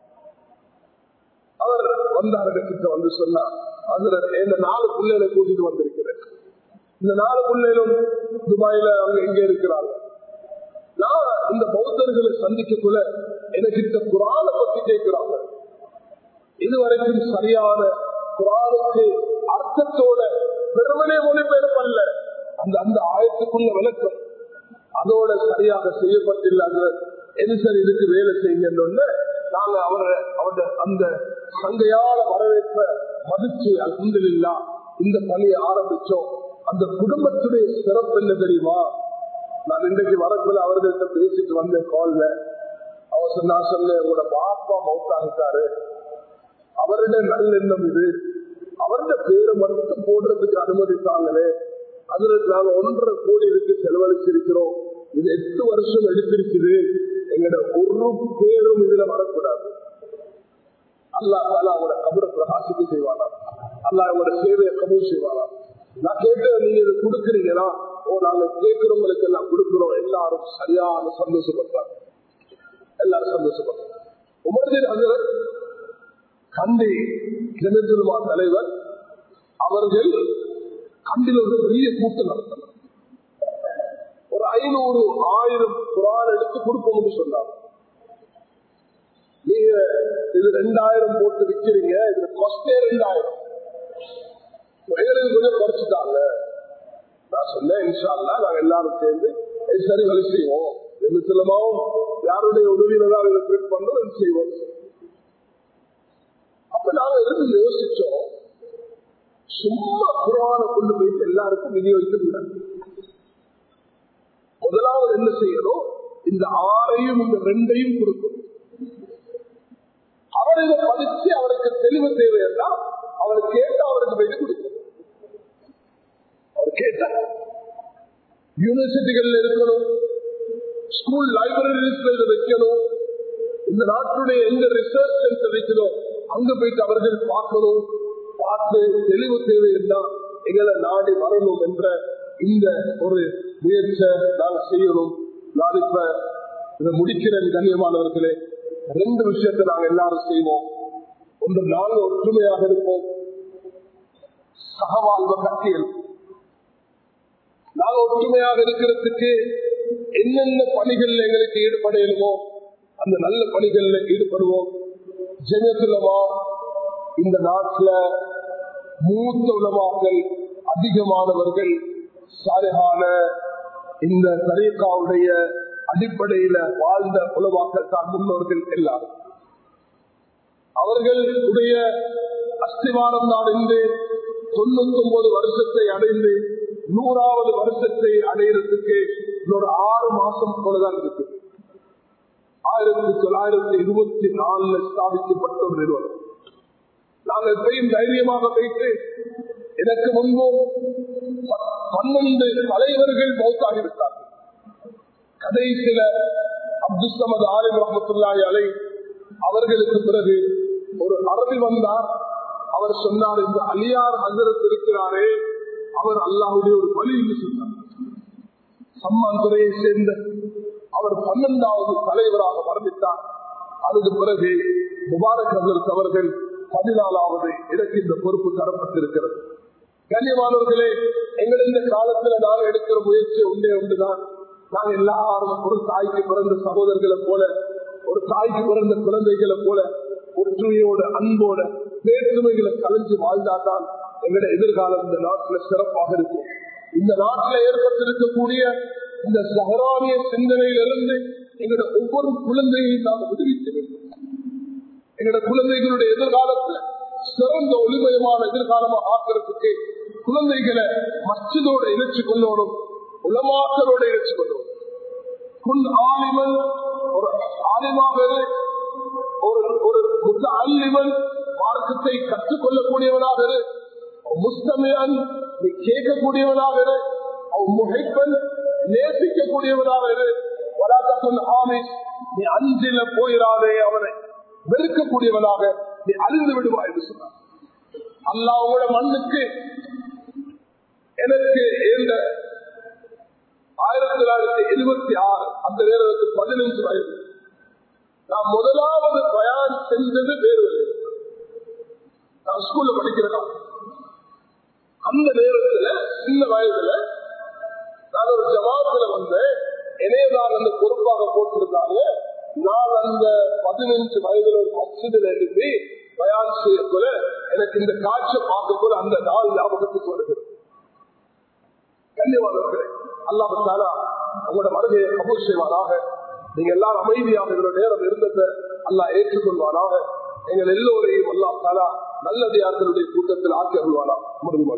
அவர் வந்தார் கிட்ட வந்து சொன்னார் அதுல இந்த நாலு பிள்ளைகளை கூட்டிட்டு வந்திருக்கிறேன் இந்த நாலு பிள்ளைகளும் துபாயில அவங்க எங்க இருக்கிறாங்க நான் இந்த பௌத்தர்களை சந்திக்கக்குள்ள எனக்கு இந்த குரான பத்தி கேட்கிறாங்க இதுவரைக்கும் சரியான குரானுக்கு அர்த்தத்தோட பெருமனே மொழிபெயர்ப்பல்ல அந்த அந்த ஆயத்துக்குள்ள விளக்கம் அதோட சரியாக செய்யப்பட்டில்லாத எது சரி இதுக்கு வேலை செய்யுங்கன்னு நாங்க அவரை அவருடைய அந்த சங்கையான வரவேற்ப மதிச்சு அல்ஹம்துலில்லா இந்த பணியை ஆரம்பிச்சோம் அந்த குடும்பத்துடைய சிறப்பு என்ன தெரியுமா நான் இன்றைக்கு வரக்குள்ள அவர்கள்ட்ட பேசிட்டு வந்தேன் கால்ல அவர் சொன்னா சொன்ன உங்களோட பாப்பா மௌத்தாகிட்டாரு அவருடைய நல்லெண்ணம் இது அவருடைய பேரை மட்டும் போடுறதுக்கு அனுமதித்தாங்களே அதுல நாங்க ஒன்றரை கோடி இருக்கு செலவழிச்சிருக்கிறோம் இது எட்டு வருஷம் எடுத்திருக்குது எங்கட ஒரு பேரும் இதுல வரக்கூடாது அல்லா தாலா அவங்களோட கபரை பிரகாசிக்க செய்வானா அல்லா அவங்களோட சேவையை கபூல் செய்வானா நான் கேட்க நீங்க இதை கொடுக்குறீங்களா ஓ நாங்க கேட்கிறவங்களுக்கு எல்லாம் கொடுக்கிறோம் எல்லாரும் சரியான சந்தோஷப்பட்டாங்க எல்லாரும் சந்தோஷப்பட்டாங்க உமர்தீன் ஹசரத் கண்டி ஜெனதுலுமா தலைவர் அவர்கள் கண்டில் ஒரு பெரிய கூட்டம் நடத்தினார் ஒரு ஐநூறு ஆயிரம் குரான் எடுத்து கொடுப்போம்னு சொன்னார் நீங்க இது ரெண்டாயிரம் போட்டு விற்கிறீங்க இதுல கொஸ்டே ரெண்டாயிரம் எங்களுக்கு கொஞ்சம் குறைச்சிட்டாங்க நான் சொன்னேன் இன்ஷால்லா நாங்க எல்லாரும் சேர்ந்து இது சரி வழி செய்வோம் நிமித்தமாவும் யாருடைய உதவியில தான் இதை பிரிண்ட் பண்ணோம் இது செய்வோம் அப்ப நாங்க இருந்து யோசிச்சோம் சும்மா குரான கொண்டு போயிட்டு எல்லாருக்கும் விநியோகிக்க கூடாது முதலாவது என்ன செய்யணும் இந்த ஆறையும் இந்த ரெண்டையும் கொடுக்கணும் அவர் இதை படிச்சு அவருக்கு தெளிவு தேவையா அவர் கேட்டா அவருக்கு போயிட்டு கொடுக்கணும் அவர் கேட்டா யூனிவர்சிட்டிகள்ல இருக்கணும் ஸ்கூல் லைப்ரரிஸ்ல இதை வைக்கணும் இந்த நாட்டுடைய எங்க ரிசர்ச் சென்டர் வைக்கணும் அங்க போயிட்டு அவர்கள் பார்க்கணும் பார்த்து தெளிவு தேவை என்றால் எங்களை நாடி வரணும் என்ற இந்த ஒரு முயற்சியை நாங்க செய்யணும் நான் இப்ப இதை முடிக்கிறேன் கண்ணியமானவர்களே ரெண்டு விஷயத்தை நாங்க எல்லாரும் செய்வோம் ஒன்று நாங்கள் ஒற்றுமையாக இருப்போம் சகவாழ்வ கட்டியல் நாங்கள் ஒற்றுமையாக இருக்கிறதுக்கு என்னென்ன பணிகள் எங்களுக்கு ஈடுபடையணுமோ அந்த நல்ல பணிகள்ல ஈடுபடுவோம் ஜெயத்துலமா இந்த நாட்டில் மூத்த உலமாக்கள் அதிகமானவர்கள் சாலையான இந்த தரீக்காவுடைய அடிப்படையில வாழ்ந்த உலமாக்கள் தான் முன்னோர்கள் எல்லாரும் அவர்களுடைய அஸ்திவாரம் தான் இன்று தொண்ணூத்தி ஒன்பது வருஷத்தை அடைந்து நூறாவது வருஷத்தை அடையிறதுக்கு இன்னொரு ஆறு மாசம் போலதான் இருக்கு ஆயிரத்தி தொள்ளாயிரத்தி இருபத்தி நாலுல ஸ்தாபிக்கப்பட்ட ஒரு நிறுவனம் நான் எப்பயும் தைரியமாக வைத்து எனக்கு முன்பு பன்னெண்டு தலைவர்கள் மௌத்தாகிவிட்டார்கள் கடைசியில அப்துல் சமது ஆலிம் ரஹமத்துல்லாய் அலை அவர்களுக்கு பிறகு ஒரு அரபி வந்தார் அவர் சொன்னார் இந்த அலியார் ஹசரத் இருக்கிறாரே அவர் அல்லாவுடைய ஒரு வழி என்று சொன்னார் சம்மான் துறையை சேர்ந்த அவர் பன்னெண்டாவது தலைவராக மரணித்தார் அதுக்கு பிறகு முபாரக் ஹசரத் அவர்கள் பதினாலாவது எனக்கு இந்த பொறுப்பு தரப்பட்டிருக்கிறது கண்ணியமானவர்களே எங்கள் இந்த காலத்துல நாங்கள் எடுக்கிற முயற்சி உண்டே உண்டுதான் நாங்கள் எல்லாரும் ஒரு தாய்க்கு பிறந்த சகோதரர்களை போல ஒரு தாய்க்கு பிறந்த குழந்தைகளை போல ஒற்றுமையோட அன்போட வேற்றுமைகளை கலைஞ்சு வாழ்ந்தாதான் எங்களுடைய எதிர்காலம் இந்த நாட்டுல சிறப்பாக இருக்கும் இந்த நாட்டில் ஏற்பட்டிருக்கக்கூடிய இந்த சகரானிய சிந்தனையிலிருந்து எங்களுடைய ஒவ்வொரு குழந்தையையும் நாம் விடுவிக்க வேண்டும் எங்களுடைய குழந்தைகளுடைய எதிர்காலத்துல சிறந்த ஒளிமயமான எதிர்காலமா ஆக்கிறதுக்கு குழந்தைகளை மச்சதோட இணைச்சு கொள்ளணும் உலமாக்களோட இணைச்சு கொள்ளணும் குன் ஆலிமன் ஒரு ஆலிமாக ஒரு ஒரு முத்த அல்லிவன் மார்க்கத்தை கற்றுக்கொள்ளக்கூடியவனாக இரு முஸ்தமியன் நீ கேட்கக்கூடியவனாக இரு முகைப்பன் நேசிக்கக்கூடியவனாக இரு வளாகத்தின் ஆமிஸ் நீ அஞ்சில போயிடாதே அவனை வெறுக்கக்கூடியவனாக நீ அறிந்து விடுவாய் என்று சொன்னார் அல்லா உங்களோட மண்ணுக்கு எனக்கு இந்த ஆயிரத்தி தொள்ளாயிரத்தி எழுபத்தி ஆறு அந்த நேரத்துக்கு பதினஞ்சு வயது நான் முதலாவது பயன் செஞ்சது வேறு நான் ஸ்கூல்ல படிக்கிறேன் அந்த நேரத்துல சின்ன வயதுல நான் ஒரு ஜமாத்துல வந்தேன் என்னையதான் அந்த பொறுப்பாக போட்டிருந்தாங்க நான் அந்த பதினஞ்சு வயதுல ஒரு மசிதில் எழுதி பயான் செய்யக்குள்ள எனக்கு இந்த காட்சியை பார்க்கக்குள்ள அந்த நாள் ஞாபகத்துக்கு வருகிறது கண்ணியமானவர்களே அல்லாமத்தாலா உங்களோட வருகையை கபூல் செய்வாராக நீங்க எல்லாரும் அமைதியாக இதோட நேரம் இருந்ததை அல்லா ஏற்றுக்கொள்வாராக எங்கள் எல்லோரையும் அல்லா தாலா நல்லதையார்களுடைய கூட்டத்தில் ஆக்கி அருள்வாரா